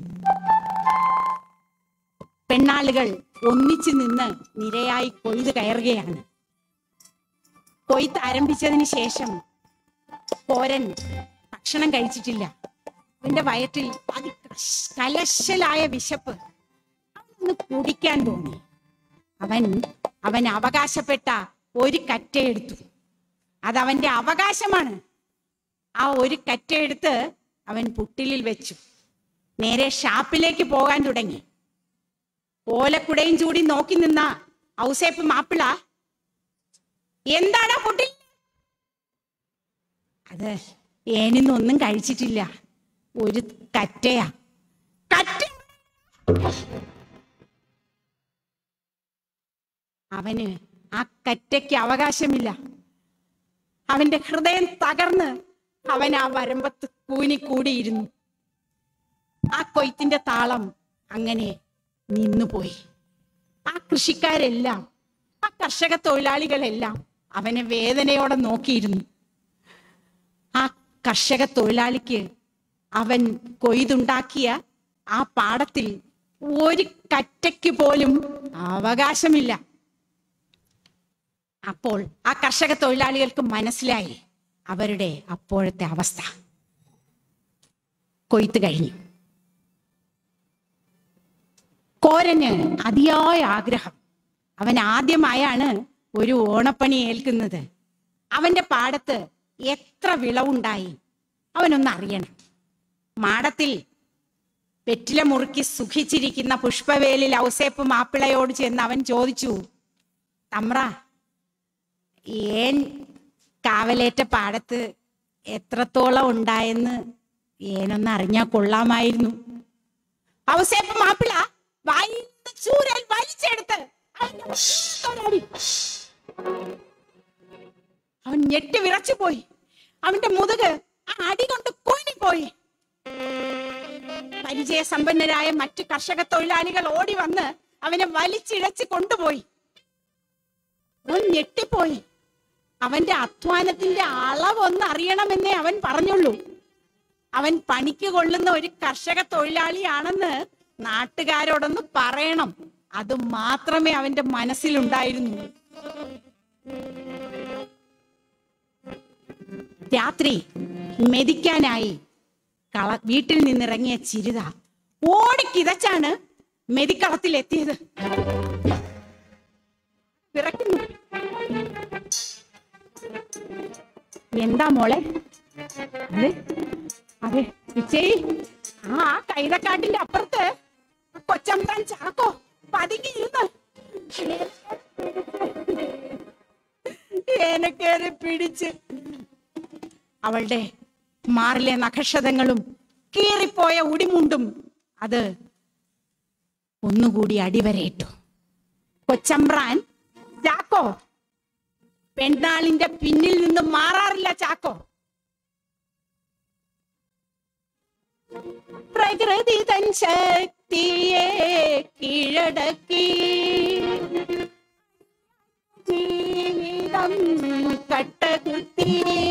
പെണ്ണാളുകൾ ഒന്നിച്ചു നിന്ന് നിരയായി കൊയ്ത് കയറുകയാണ് കൊയ്ത്ത് ആരംഭിച്ചതിന് ശേഷം കോരൻ ഭക്ഷണം കഴിച്ചിട്ടില്ല അവന്റെ വയറ്റിൽ അതികശ്- കലശലായ വിശപ്പ് അവനൊന്ന് കുടിക്കാൻ തോന്നി അവൻ അവൻ അവകാശപ്പെട്ട ഒരു കറ്റ എടുത്തു അതവന്റെ അവകാശമാണ് ആ ഒരു കറ്റ എടുത്ത് അവൻ പുട്ടിലിൽ വെച്ചു നേരെ ഷാപ്പിലേക്ക് പോകാൻ തുടങ്ങി ഓലക്കുടയും ചൂടി നോക്കി നിന്ന ഔസേപ്പ് മാപ്പിള എന്താടാ പുട്ടിൽ അത് ഏനിന്നൊന്നും കഴിച്ചിട്ടില്ല ഒരു കറ്റയാ കറ്റ അവന് ആ കറ്റയ്ക്ക് അവകാശമില്ല അവന്റെ ഹൃദയം തകർന്ന് അവൻ ആ വരമ്പത്ത് കൂനിക്കൂടിയിരുന്നു ആ കൊയ്ത്തിന്റെ താളം അങ്ങനെ നിന്നുപോയി ആ കൃഷിക്കാരെല്ലാം ആ കർഷക തൊഴിലാളികളെല്ലാം അവനെ വേദനയോടെ നോക്കിയിരുന്നു ആ കർഷക തൊഴിലാളിക്ക് അവൻ കൊയ്തുണ്ടാക്കിയ ആ പാടത്തിൽ ഒരു കറ്റയ്ക്ക് പോലും അവകാശമില്ല അപ്പോൾ ആ കർഷക തൊഴിലാളികൾക്ക് മനസ്സിലായി അവരുടെ അപ്പോഴത്തെ അവസ്ഥ കൊയ്ത്ത് കഴിഞ്ഞു കോരന് അതിയായ ആഗ്രഹം അവൻ ആദ്യമായാണ് ഒരു ഓണപ്പണി ഏൽക്കുന്നത് അവന്റെ പാടത്ത് എത്ര വിളവുണ്ടായി അവനൊന്ന് അറിയണം മാടത്തിൽ വെറ്റില മുറുക്കി സുഖിച്ചിരിക്കുന്ന പുഷ്പവേലിൽ ഔസേപ്പ് മാപ്പിളയോട് ചെന്ന് അവൻ ചോദിച്ചു തമ്ര ഏൻ കാവലേറ്റ പാടത്ത് എത്രത്തോളം ഉണ്ടായെന്ന് ഏനൊന്ന് അറിഞ്ഞാ കൊള്ളാമായിരുന്നു ഔസേപ്പ് മാപ്പിള വായിൽ നിന്ന് ചൂരൽ വലിച്ചെടുത്ത് അവന്റെ മുഖത്തൊരടി. അവൻ ഞെട്ടി വിറച്ചു പോയി അവന്റെ മുതുക് ആ അടി കൊണ്ട് കൂനിപ്പോയി പരിചയസമ്പന്നരായ മറ്റു കർഷക തൊഴിലാളികൾ ഓടി വന്ന് അവനെ വലിച്ചിഴച്ച് കൊണ്ടുപോയി അവൻ ഞെട്ടിപ്പോയി അവന്റെ അധ്വാനത്തിന്റെ അളവൊന്ന് അറിയണമെന്നേ അവൻ പറഞ്ഞുള്ളൂ അവൻ പണിക്ക് കൊള്ളുന്ന ഒരു കർഷക തൊഴിലാളിയാണെന്ന് നാട്ടുകാരോടൊന്ന് പറയണം അത് മാത്രമേ അവന്റെ മനസ്സിലുണ്ടായിരുന്നു രാത്രി മെതിക്കാനായി കള വീട്ടിൽ നിന്നിറങ്ങിയ ചിരിത ഓടിക്കിതച്ചാണ് മെതിക്കളത്തിൽ എത്തിയത് പിറക്കുന്നു എന്താ മോളെ അതെ അതെ വിജയ് ആ കൈതക്കാട്ടിന്റെ അപ്പുറത്ത് കൊച്ചമ്പ്രാൻ ചാക്കോ പതുങ്ങിയിരുന്ന് ഏനക്കേറി പിടിച്ച് അവളുടെ മാറിലെ നഖക്ഷതങ്ങളും കീറിപ്പോയ ഉടിമുണ്ടും അത് ഒന്നുകൂടി അടിവരയിട്ടു കൊച്ചമ്പ്രാൻ ചാക്കോ പെണ്ണാളിന്റെ പിന്നിൽ നിന്ന് മാറാറില്ല ചാക്കോ പ്രകൃതി തൻ ശക്തിയെ കീഴടക്കി ജീവിതം കട്ടകുത്തി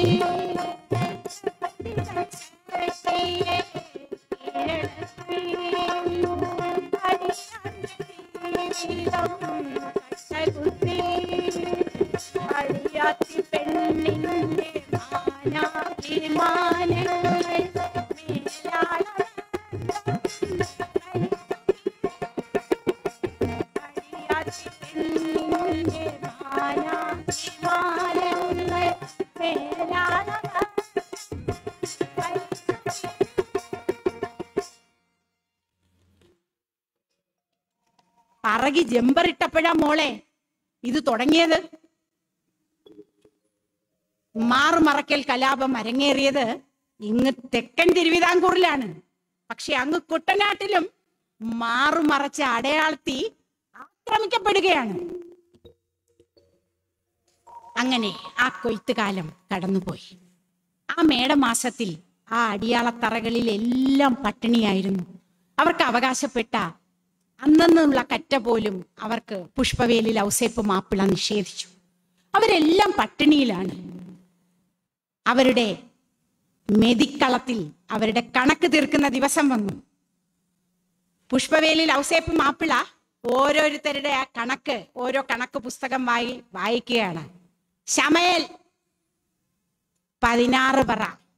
അടിയാത്തി പെണ്ണിന്റെ മാനാഭിമാനങ്ങൾ മേലാള അടിയാത്തി പെണ്ണിന്റെ മാനാഭിമാനങ്ങൾ മേലാള പറകി ജമ്പറിട്ടപ്പോഴാ മോളെ ഇത് തുടങ്ങിയത് മാറുമറക്കൽ കലാപം അരങ്ങേറിയത് ഇങ്ങ് തെക്കൻ തിരുവിതാംകൂറിലാണ് പക്ഷെ അങ്ങ് കുട്ടനാട്ടിലും മാറുമറച്ച അടയാളത്തി ആക്രമിക്കപ്പെടുകയാണ് അങ്ങനെ ആ കൊയ്ത്തുകാലം കടന്നുപോയി ആ മേടമാസത്തിൽ ആ അടിയാളത്തറകളിൽ എല്ലാം പട്ടിണിയായിരുന്നു അവർക്ക് അവകാശപ്പെട്ട അന്നുള്ള കറ്റ പോലും അവർക്ക് പുഷ്പവേലിൽ ഔസേപ്പ് മാപ്പിള നിഷേധിച്ചു അവരെല്ലാം പട്ടിണിയിലാണ് അവരുടെ മെതിക്കളത്തിൽ അവരുടെ കണക്ക് തീർക്കുന്ന ദിവസം വന്നു പുഷ്പവേലിൽ ഔസേപ്പ് മാപ്പിള ഓരോരുത്തരുടെ ആ കണക്ക് ഓരോ കണക്ക് പുസ്തകം വായി വായിക്കുകയാണ് ശമയൽ പതിനാറ് പറ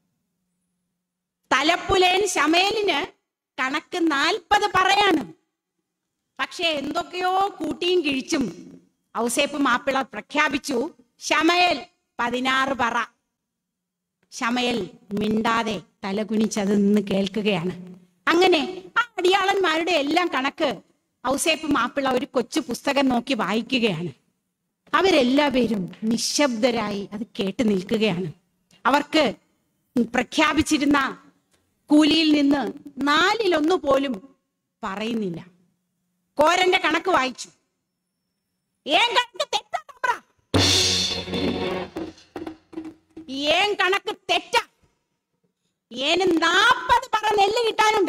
തലപ്പുലേൻ ശമയലിന് കണക്ക് നാൽപ്പത് പറയാണ് പക്ഷെ എന്തൊക്കെയോ കൂട്ടിയും കിഴിച്ചും ഔസേപ്പ് മാപ്പിള പ്രഖ്യാപിച്ചു ശമയൽ പതിനാറ് പറ ശമയൽ മിണ്ടാതെ തലകുനിച്ചത് നിന്ന് കേൾക്കുകയാണ് അങ്ങനെ ആ അടിയാളന്മാരുടെ എല്ലാം കണക്ക് ഔസേപ്പ് മാപ്പിള ഒരു കൊച്ചു പുസ്തകം നോക്കി വായിക്കുകയാണ് അവരെല്ലാവരും നിശബ്ദരായി അത് കേട്ട് നിൽക്കുകയാണ് അവർക്ക് പ്രഖ്യാപിച്ചിരുന്ന കൂലിയിൽ നിന്ന് നാലിലൊന്നു പോലും പറയുന്നില്ല കോരന്റെ കണക്ക് വായിച്ചു ഏൻ കണക്ക് തെറ്റാ തമ്പ്ര. ഏൻ കണക്ക് തെറ്റ ഏന് നാപ്പത് പറ നെല്ല് കിട്ടാനുണ്ട്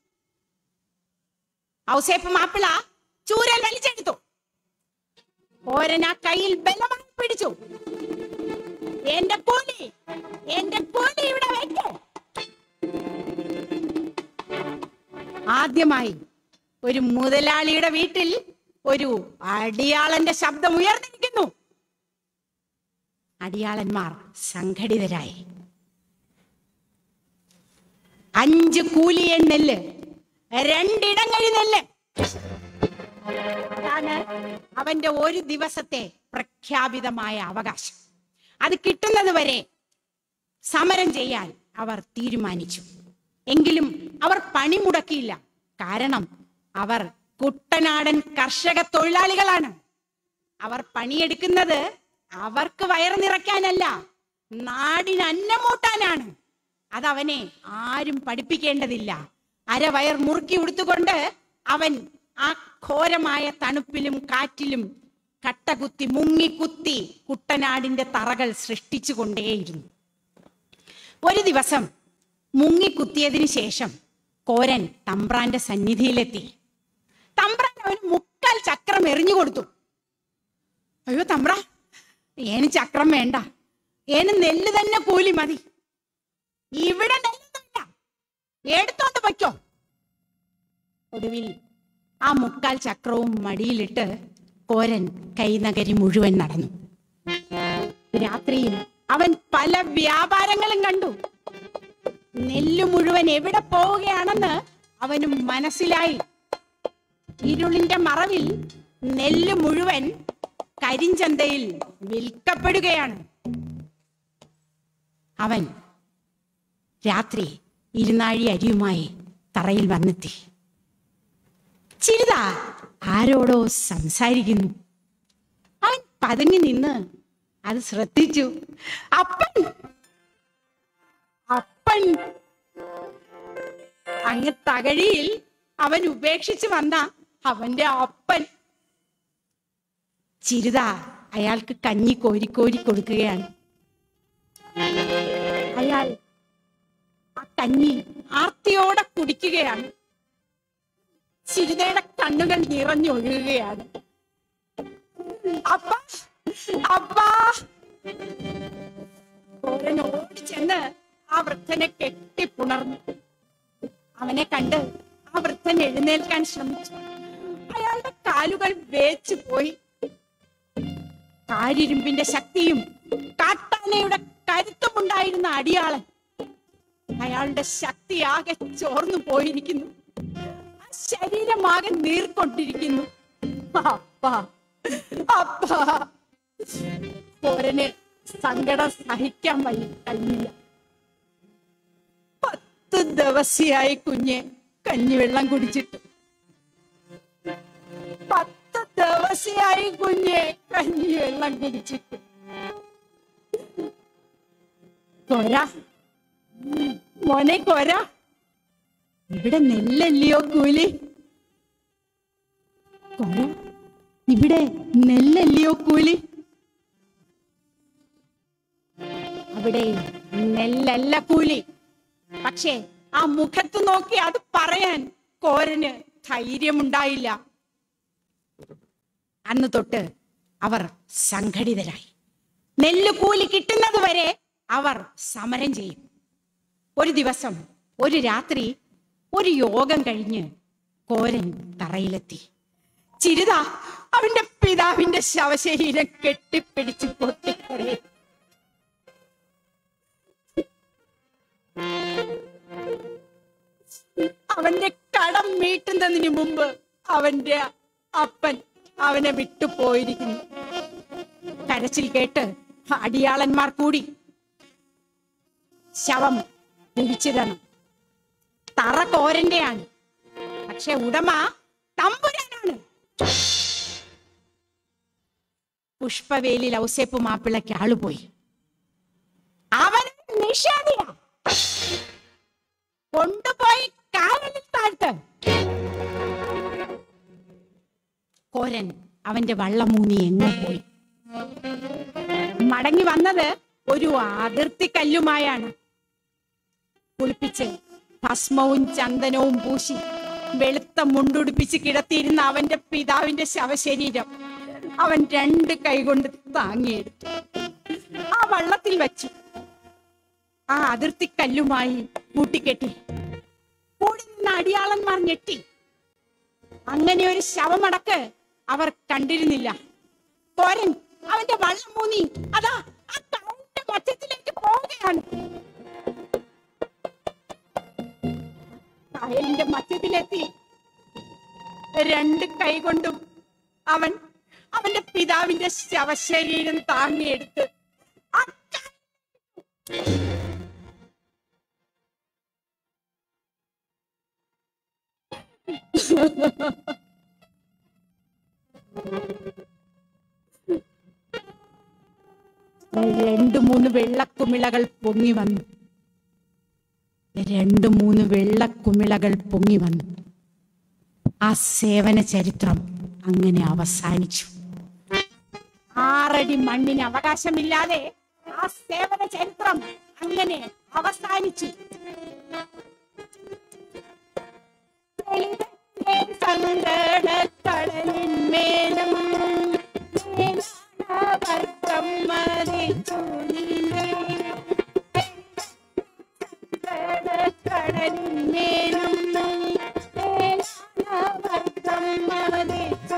ഔസേപ്പ് മാപ്പിള ചൂരൽ വലിച്ചെടുത്തു ഓരൻ ആ കയ്യിൽ ബലമായി പിടിച്ചു എന്റെ കൂലി എന്റെ കൂലി ഇവിടെ വെക്ക് ആദ്യമായി ഒരു മുതലാളിയുടെ വീട്ടിൽ ഒരു അടിയാളന്റെ ശബ്ദം ഉയർന്നിരിക്കുന്നു അടിയാളന്മാർ സംഘടിതരായി അഞ്ച് കൂലിയൻ നെല്ല് രണ്ടിടങ്ങഴി നെല്ല് അതാണ് അവന്റെ ഒരു ദിവസത്തെ പ്രഖ്യാപിതമായ അവകാശം അത് കിട്ടുന്നത് വരെ സമരം ചെയ്യാൻ അവർ തീരുമാനിച്ചു എങ്കിലും അവർ പണി മുടക്കിയില്ല കാരണം അവർ കുട്ടനാടൻ കർഷക തൊഴിലാളികളാണ് അവർ പണിയെടുക്കുന്നത് അവർക്ക് വയറ് നിറയ്ക്കാനല്ല നാടിന് അന്നമൂട്ടാനാണ് അതവനെ ആരും പഠിപ്പിക്കേണ്ടതില്ല അരവയർ മുറുക്കി ഉടുത്തുകൊണ്ട് അവൻ ആ ഘോരമായ തണുപ്പിലും കാറ്റിലും കട്ടകുത്തി മുങ്ങിക്കുത്തി കുട്ടനാടിന്റെ തറകൾ സൃഷ്ടിച്ചു കൊണ്ടേയിരുന്നു ഒരു ദിവസം മുങ്ങിക്കുത്തിയതിനു ശേഷം കോരൻ തമ്പ്രാന്റെ സന്നിധിയിലെത്തി തമ്പ്രാൻ അവന് മുക്കാൽ ചക്രം എറിഞ്ഞു കൊടുത്തു അയ്യോ തമ്പ്ര ഏന് ചക്രം വേണ്ട ഏന് നെല്ല് തന്നെ കൂലി മതി ഇവിടെ നെല്ലൊന്നുമില്ല എടുത്തോണ്ട് വയ്ക്കോ ഒടുവിൽ ആ മുക്കാൽ ചക്രവും മടിയിലിട്ട് കോരൻ കൈനഗരി മുഴുവൻ നടന്നു രാത്രിയിൽ അവൻ പല വ്യാപാരങ്ങളും കണ്ടു നെല്ല് മുഴുവൻ എവിടെ പോവുകയാണെന്ന് അവനും മനസ്സിലായി ഇരുളിന്റെ മറവിൽ നെല്ല് മുഴുവൻ കരിഞ്ചന്തയിൽ വിൽക്കപ്പെടുകയാണ് അവൻ രാത്രി ഇരുനാഴി അരിയുമായി തറയിൽ വന്നെത്തി ചിരിത ആരോടോ സംസാരിക്കുന്നു അവൻ പതുങ്ങി നിന്ന് അത് ശ്രദ്ധിച്ചു അപ്പൻ അപ്പൻ അങ്ങ് തകഴിയിൽ അവൻ ഉപേക്ഷിച്ച് വന്ന അവന്റെ അപ്പൻ ചിരിത അയാൾക്ക് കഞ്ഞി കോരി കോരി കൊടുക്കുകയാണ് അയാൾ ആ കഞ്ഞി ആർത്തിയോടെ കുടിക്കുകയാണ് ചിരിതയുടെ കണ്ണുകൾ നിറഞ്ഞൊഴുകുകയാണ് അപ്പ അപ്പാ കോരൻ ഓടി ചെന്ന് ആ വൃദ്ധനെ കെട്ടിപ്പുണർന്നു അവനെ കണ്ട് ആ വൃദ്ധൻ എഴുന്നേൽക്കാൻ ശ്രമിച്ചു അയാളുടെ കാലുകൾ വേച്ചു പോയി കാരിരുമ്പിന്റെ ശക്തിയും കാട്ടാനയുടെ കരുത്തുമുണ്ടായിരുന്ന അടിയാളൻ അയാളുടെ ശക്തി ആകെ ചോർന്നു പോയിരിക്കുന്നു ആ ശരീരമാകെ നീർക്കൊണ്ടിരിക്കുന്നു അപ്പാ അപ്പാ കോരന് സങ്കടം സഹിക്കാൻ വയ്യ കഴിഞ്ഞില്ല പത്ത് ദിവസിയായി കുഞ്ഞെ കഞ്ഞിവെള്ളം കുടിച്ചിട്ട് പത്ത് ദിവസിയായി കുഞ്ഞെ കഞ്ഞിവെള്ളം കുടിച്ചിട്ട് കൊര മോനെ കൊര ഇവിടെ നെല്ലല്ലയോ കൂലി കൊര ഇവിടെ നെല്ലല്ലയോ കൂലി അവിടെ നെല്ലല്ല കൂലി പക്ഷേ ആ മുഖത്ത് നോക്കി അത് പറയാൻ കോരന് ധൈര്യമുണ്ടായില്ല അന്ന് തൊട്ട് അവർ സംഘടിതരായി നെല്ല് കൂലി കിട്ടുന്നത് വരെ അവർ സമരം ചെയ്യും ഒരു ദിവസം ഒരു രാത്രി ഒരു യോഗം കഴിഞ്ഞ് കോരൻ തറയിലെത്തി ചിരിത അവന്റെ പിതാവിന്റെ ശവശരീരം കെട്ടിപ്പിടിച്ച് പൊട്ടിക്കരയും അവന്റെ കടം വീട്ടുന്നതിന് മുമ്പ് അവന്റെ അപ്പൻ അവനെ വിട്ടുപോയിരിക്കുന്നു കരച്ചിൽ കേട്ട് അടിയാളന്മാർ കൂടി ശവം കുഴിച്ചിടണം തറ കോരന്റെയാണ് പക്ഷെ ഉടമ തമ്പുരാനാണ് പുഷ്പവേലിൽ ഔസേപ്പ് മാപ്പിളയ്ക്ക് ആളുപോയി അവൻ നിഷേധിയാ കൊണ്ടുപോയി കാവലിൽ താഴ്ത്ത് കോരൻ അവന്റെ വള്ളമൂന്നി എങ്ങോ പോയി മടങ്ങി വന്നത് ഒരു അതിർത്തി കല്ലുമായാണ് കുളിപ്പിച്ച് ഭസ്മവും ചന്ദനവും പൂശി വെളുത്ത മുണ്ടുടുപ്പിച്ച് കിടത്തിയിരുന്ന അവന്റെ പിതാവിന്റെ ശവശരീരം അവൻ രണ്ട് കൈകൊണ്ട് താങ്ങിയെടുത്തു ആ വള്ളത്തിൽ വച്ചു ആ അതിർത്തി കല്ലുമായി കൂട്ടിക്കെട്ടി കൂടി നിന്ന അടിയാളന്മാർ ഞെട്ടി അങ്ങനെ ഒരു ശവമടക്ക് അവർ കണ്ടിരുന്നില്ല കോരൻ അവന്റെ വള്ളം മൂന്നി അതാ ആ കാടിന്റെ മധ്യത്തിലേക്ക് പോവുകയാണ് കായലിന്റെ മധ്യത്തിലെത്തി രണ്ട് കൈകൊണ്ടും അവൻ അവന്റെ പിതാവിന്റെ ശവശരീരം താങ്ങിയെടുത്ത് ആ ക- രണ്ടു മൂന്ന് വെള്ളക്കുമിളകൾ പൊങ്ങി വന്നു രണ്ടു മൂന്ന് വെള്ളക്കുമിളകൾ പൊങ്ങി വന്നു ആ സേവന ചരിത്രം അങ്ങനെ അവസാനിച്ചു ആറടി മണ്ണിന് അവകാശമില്ലാതെ ആ സേവന ചരിത്രം അങ്ങനെ അവസാനിച്ചു സങ്കടക്കടലിന്മേലും വർഷം മതിച്ചു കടലിന്മേലും വർഷം മതിച്ചു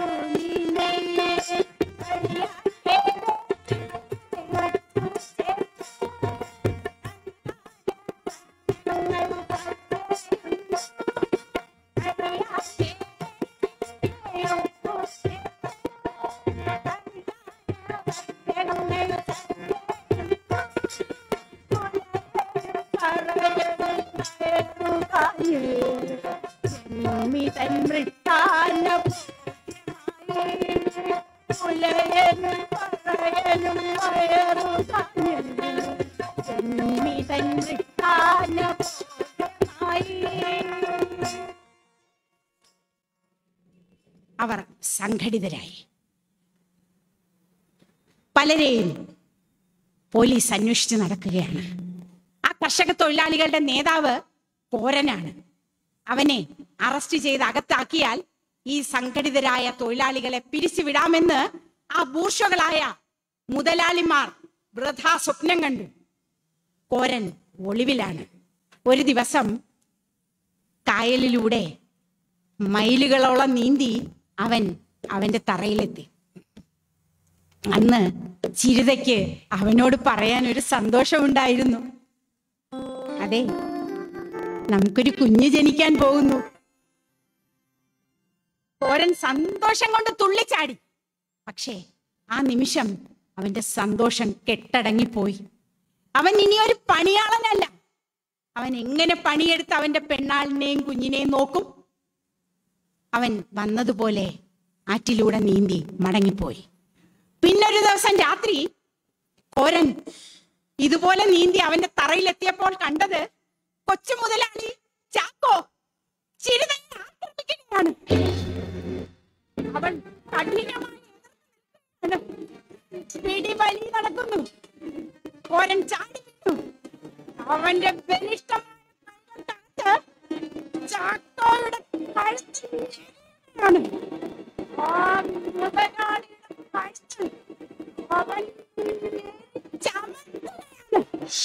അവർ സംഘടിതരായി പലരെയും പോലീസ് അന്വേഷിച്ച് നടക്കുകയാണ് ആ കർഷക തൊഴിലാളികളുടെ നേതാവ് കോരനാണ് അവനെ അറസ്റ്റ് ചെയ്ത് അകത്താക്കിയാൽ ഈ സംഘടിതരായ തൊഴിലാളികളെ പിരിച്ചുവിടാമെന്ന് ആ ബൂർഷകളായ മുതലാളിമാർ വൃഥാ സ്വപ്നം കണ്ടു കോരൻ ഒളിവിലാണ് ഒരു ദിവസം കായലിലൂടെ മൈലുകളോളം നീന്തി അവൻ അവന്റെ തറയിലെത്തി അന്ന് ചിരിതയ്ക്ക് അവനോട് പറയാൻ ഒരു സന്തോഷമുണ്ടായിരുന്നു അതെ നമുക്കൊരു കുഞ്ഞ് ജനിക്കാൻ പോകുന്നു കോരൻ സന്തോഷം കൊണ്ട് തുള്ളിച്ചാടി പക്ഷേ ആ നിമിഷം അവന്റെ സന്തോഷം കെട്ടടങ്ങിപ്പോയി അവൻ ഇനി ഒരു പണിയാളനല്ല അവൻ എങ്ങനെ പണിയെടുത്ത് അവന്റെ പെണ്ണാളിനെയും കുഞ്ഞിനെയും നോക്കും അവൻ വന്നതുപോലെ ആറ്റിലൂടെ നീന്തി മടങ്ങിപ്പോയി പിന്നൊരു ദിവസം രാത്രി കോരൻ ഇതുപോലെ നീന്തി അവന്റെ തറയിലെത്തിയപ്പോൾ കണ്ടത് കൊച്ചു മുതലാളി ചാക്കോ ചിരിതന്നെ ആക്രമിക്കുകയാണ് അവൻ കഠിനമായി പിടിവലി നടക്കുന്നു കോരൻ ചാടി വീണു. അവന്റെ ബലിഷ്ഠമായ കൈകൾ തടുത്ത് ചാക്കോയുടെ കഴുത്തിലാണ് ആ മുതലാളിയുടെ കഴുത്ത് അവൻ ചമക്കുകയാണ്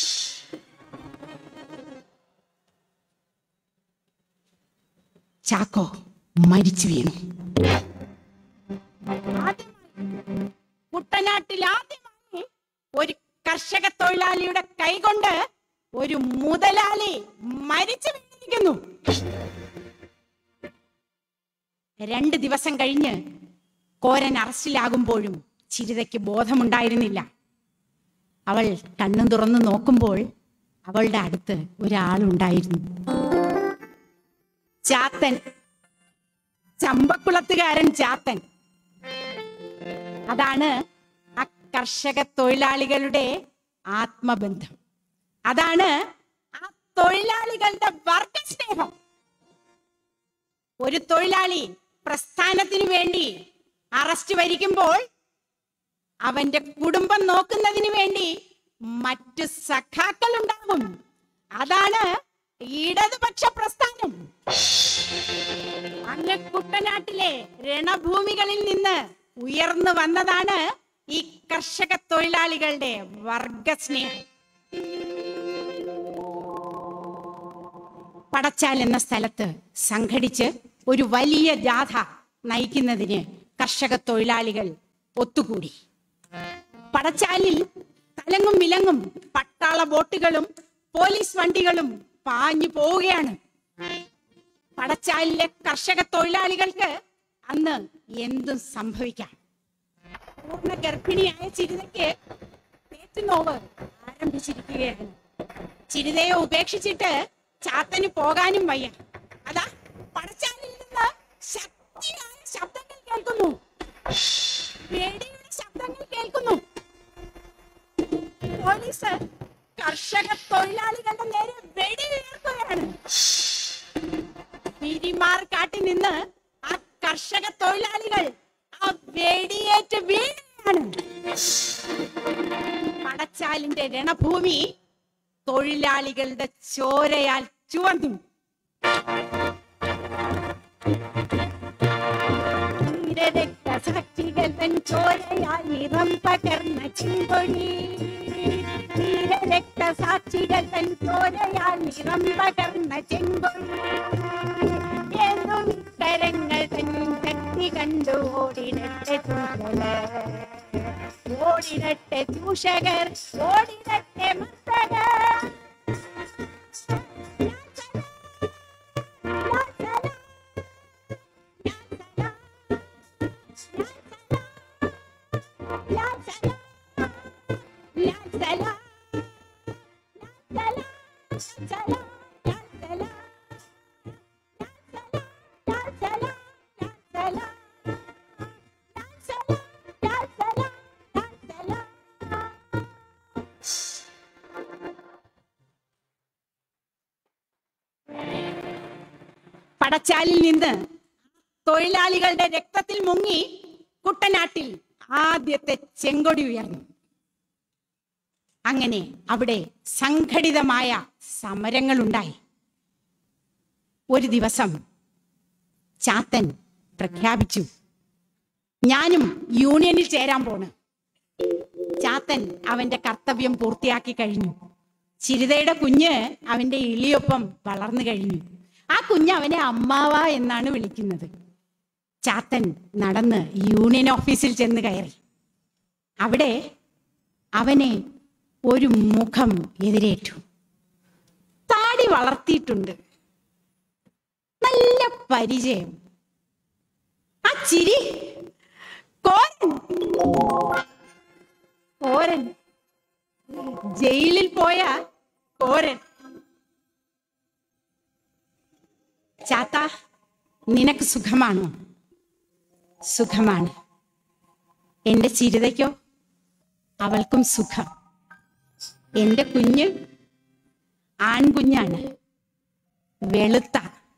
ചാക്കോ മരിച്ചു വീണു ആദ്യമായി കുട്ടനാട്ടിൽ ആദ്യമായി ഒരു കർഷക തൊഴിലാളിയുടെ കൈകൊണ്ട് ഒരു മുതലാളി മരിച്ചു വീണിരിക്കുന്നു രണ്ട് ദിവസം കഴിഞ്ഞ് കോരൻ അറസ്റ്റിലാകുമ്പോഴും ചിരിതയ്ക്ക് ബോധമുണ്ടായിരുന്നില്ല അവൾ കണ്ണും തുറന്നു നോക്കുമ്പോൾ അവളുടെ അടുത്ത് ഒരാളുണ്ടായിരുന്നു ചാത്തൻ ചമ്പക്കുളത്തുകാരൻ ചാത്തൻ അതാണ് ആ കർഷക തൊഴിലാളികളുടെ ആത്മബന്ധം അതാണ് ആ തൊഴിലാളികളുടെ വർഗസ്നേഹം ഒരു തൊഴിലാളി പ്രസ്ഥാനത്തിനു വേണ്ടി അറസ്റ്റ് വരിക്കുമ്പോൾ അവന്റെ കുടുംബം നോക്കുന്നതിന് വേണ്ടി മറ്റു സഖാക്കൾ ഉണ്ടാകും അതാണ് ഇടതുപക്ഷ പ്രസ്ഥാനം അങ്ങ് കുട്ടനാട്ടിലെ രണഭൂമികളിൽ നിന്ന് ഉയർന്നു വന്നതാണ് ഈ കർഷക തൊഴിലാളികളുടെ വർഗസ്നേഹം പടച്ചാൽ എന്ന സ്ഥലത്ത് സംഘടിച്ച് ഒരു വലിയ ജാഥ നയിക്കുന്നതിന് കർഷക തൊഴിലാളികൾ ഒത്തുകൂടി പടച്ചാലിൽ തലങ്ങും വിലങ്ങും പട്ടാള ബോട്ടുകളും പോലീസ് വണ്ടികളും പാഞ്ഞു പോവുകയാണ് പടച്ചാലിലെ കർഷക തൊഴിലാളികൾക്ക് അന്ന് എന്തും സംഭവിക്കാം പൂർണ്ണ ഗർഭിണിയായ ചിരിതയ്ക്ക് പേറ്റുനോവ് ആരംഭിച്ചിരിക്കുകയാണ് ചിരിതയെ ഉപേക്ഷിച്ചിട്ട് ചാത്തന് പോകാനും വയ്യ അതാ പടച്ചാലിൽ നിന്ന് ശക്തിയായ ശബ്ദങ്ങൾ കേൾക്കുന്നു പേടിയുടെ ശബ്ദങ്ങൾ കേൾക്കുന്നു പോലീസ് കർഷക തൊഴിലാളികളുടെ നേരെ വെടി ഉയർത്തുകയാണ് പിരിമാർ കാട്ടി നിന്ന് ആ കർഷക തൊഴിലാളികൾ ആ വെടിയേറ്റ് വീഴുകയാണ് ആണ് പടച്ചാലിന്റെ രണഭൂമി തൊഴിലാളികളുടെ ചോരയാൽ ചുവന്നു ധീരരക്തസാക്ഷികൾ തൻ ചോരയാൽ നിറം പകർന്ന ചെങ്കൊടി ധീരരക്തസാക്ഷികൾ തൻ ചോരയാൽ നിറം പകർന്ന ചെങ്കൊടി എന്നും കരങ്ങൾ തൻ ശക്തി കണ്ടു ഓടിനട്ടെ ചൂഷകർ ഓടിനട്ടെ ചൂഷകർ ഓടിനട്ടെ മർദ്ദകർ പടച്ചാലിൽ നിന്ന് തൊഴിലാളികളുടെ രക്തത്തിൽ മുങ്ങി കുട്ടനാട്ടിൽ ആദ്യത്തെ ചെങ്കൊടി ഉയർന്നു അങ്ങനെ അവിടെ സംഘടിതമായ സമരങ്ങൾ ഉണ്ടായി ഒരു ദിവസം ചാത്തൻ പ്രഖ്യാപിച്ചു ഞാനും യൂണിയനിൽ ചേരാൻ പോണ് ചാത്തൻ അവന്റെ കർത്തവ്യം പൂർത്തിയാക്കി കഴിഞ്ഞു ചിരിതയുടെ കുഞ്ഞ് അവന്റെ ഇളിയൊപ്പം വളർന്നു കഴിഞ്ഞു ആ കുഞ്ഞ് അവനെ അമ്മാവ എന്നാണ് വിളിക്കുന്നത് ചാത്തൻ നടന്ന് യൂണിയൻ ഓഫീസിൽ ചെന്ന് കയറി അവിടെ അവനെ ഒരു മുഖം എതിരേറ്റു താടി വളർത്തിയിട്ടുണ്ട് നല്ല പരിചയം ആ ചിരി കോരൻ കോരൻ ജയിലിൽ പോയ കോരൻ ചാത്ത നിനക്ക് സുഖമാണോ സുഖമാണ് എന്റെ ചിരിതയ്ക്കോ അവൾക്കും സുഖം എന്റെ കുഞ്ഞ് ആൺകുഞ്ഞാണ് വെളുത്ത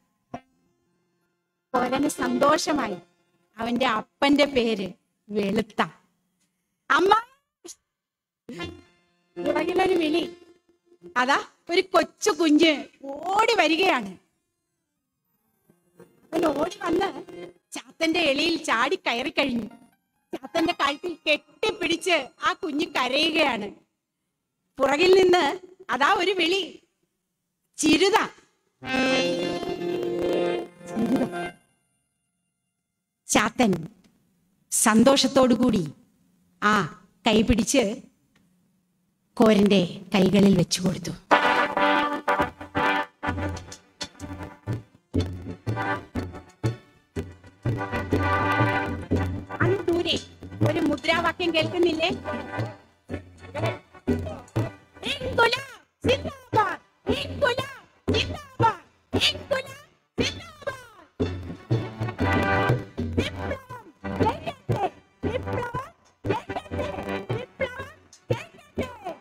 കോരന് സന്തോഷമായി അവന്റെ അപ്പന്റെ പേര് വെളുത്ത അമ്മ പുറകിലൊരു വിളി അതാ ഒരു കൊച്ചു കുഞ്ഞ് ഓടി വരികയാണ് അവൻ ഓടി വന്ന് ചാത്തന്റെ എളിയിൽ ചാടി കയറി കഴിഞ്ഞു ചാത്തന്റെ കഴുത്തിൽ കെട്ടിപ്പിടിച്ച് ആ കുഞ്ഞ് കരയുകയാണ് പുറകിൽ നിന്ന് അതാ ഒരു വിളി ചിരുത ചിരുത. ചാത്തൻ സന്തോഷത്തോടു കൂടി ആ കൈ പിടിച്ച് കോരന്റെ കൈകളിൽ വെച്ചു കൊടുത്തു അങ്ങ് ദൂരെ ഒരു മുദ്രാവാക്യം കേൾക്കുന്നില്ലേ ഇൻകുലാബ് സിന്ദാബാദ് ഇൻകുലാബ് സിന്ദാബാദ് ഇൻകുലാബ് സിന്ദാബാദ് വിപ്ലവം ജയട്ടെ വിപ്ലവം ജയട്ടെ വിപ്ലവം ജയട്ടെ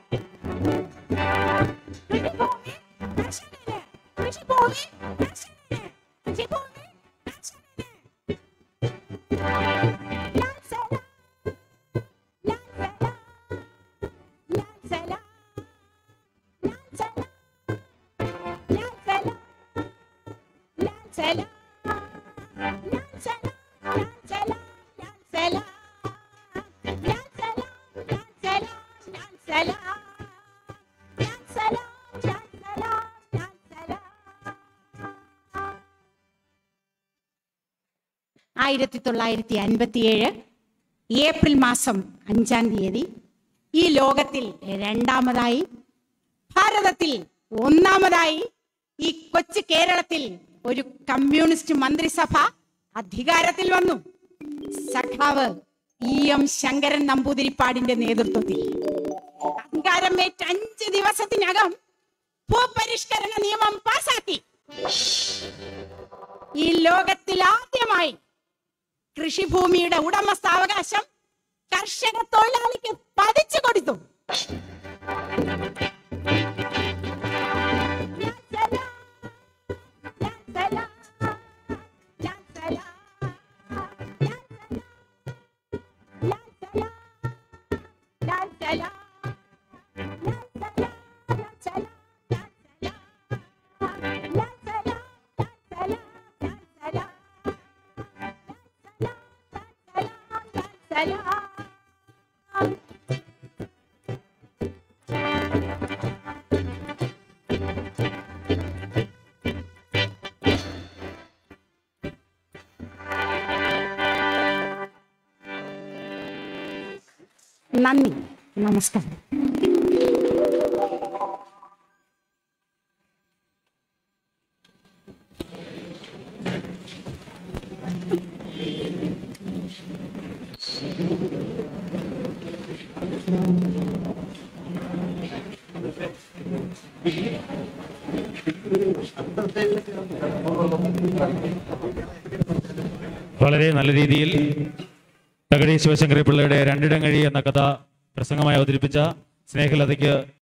കൃഷിഭൂമി കർഷകന് കൃഷിഭൂമി കർഷകന് കൃഷിഭൂമി കർഷകന് ലാൽ സലാം ലാൽ സലാം ലാൽ സലാം ലാൽ സലാം ലാൽ സലാം ലാൽ സലാം ലാൽ സലാം ലാൽ സലാം ലാൽ സലാം ലാൽ സലാം ലാൽ സലാം ലാൽ സലാം ലാൽ സലാം ലാൽ സലാം ആയിരത്തി തൊള്ളായിരത്തി അൻപത്തിയേഴ് ഏപ്രിൽ മാസം അഞ്ചാം തീയതി ഈ ലോകത്തിൽ രണ്ടാമതായി ഭാരതത്തിൽ ഒന്നാമതായി ഈ കൊച്ചു കേരളത്തിൽ ഒരു കമ്മ്യൂണിസ്റ്റ് മന്ത്രിസഭ അധികാരത്തിൽ വന്നു സഖാവ് ഇ എം ശങ്കരൻ നമ്പൂതിരിപ്പാടിന്റെ നേതൃത്വത്തിൽ അധികാരമേറ്റ അഞ്ച് ദിവസത്തിനകം ഭൂപരിഷ്കരണ നിയമം പാസാക്കി ഈ ലോകത്തിൽ ആദ്യമായി കൃഷിഭൂമിയുടെ ഉടമസ്ഥാവകാശം കർഷക തൊഴിലാളിക്ക് പതിച്ചു കൊടുത്തു ലാ നന്ദി നമസ്കാരം വളരെ നല്ല രീതിയിൽ തകഴി ശിവശങ്കരി പിള്ളയുടെ രണ്ടിടങ്ങഴി എന്ന കഥ പ്രസംഗമായി അവതരിപ്പിച്ച സ്നേഹലതയ്ക്ക്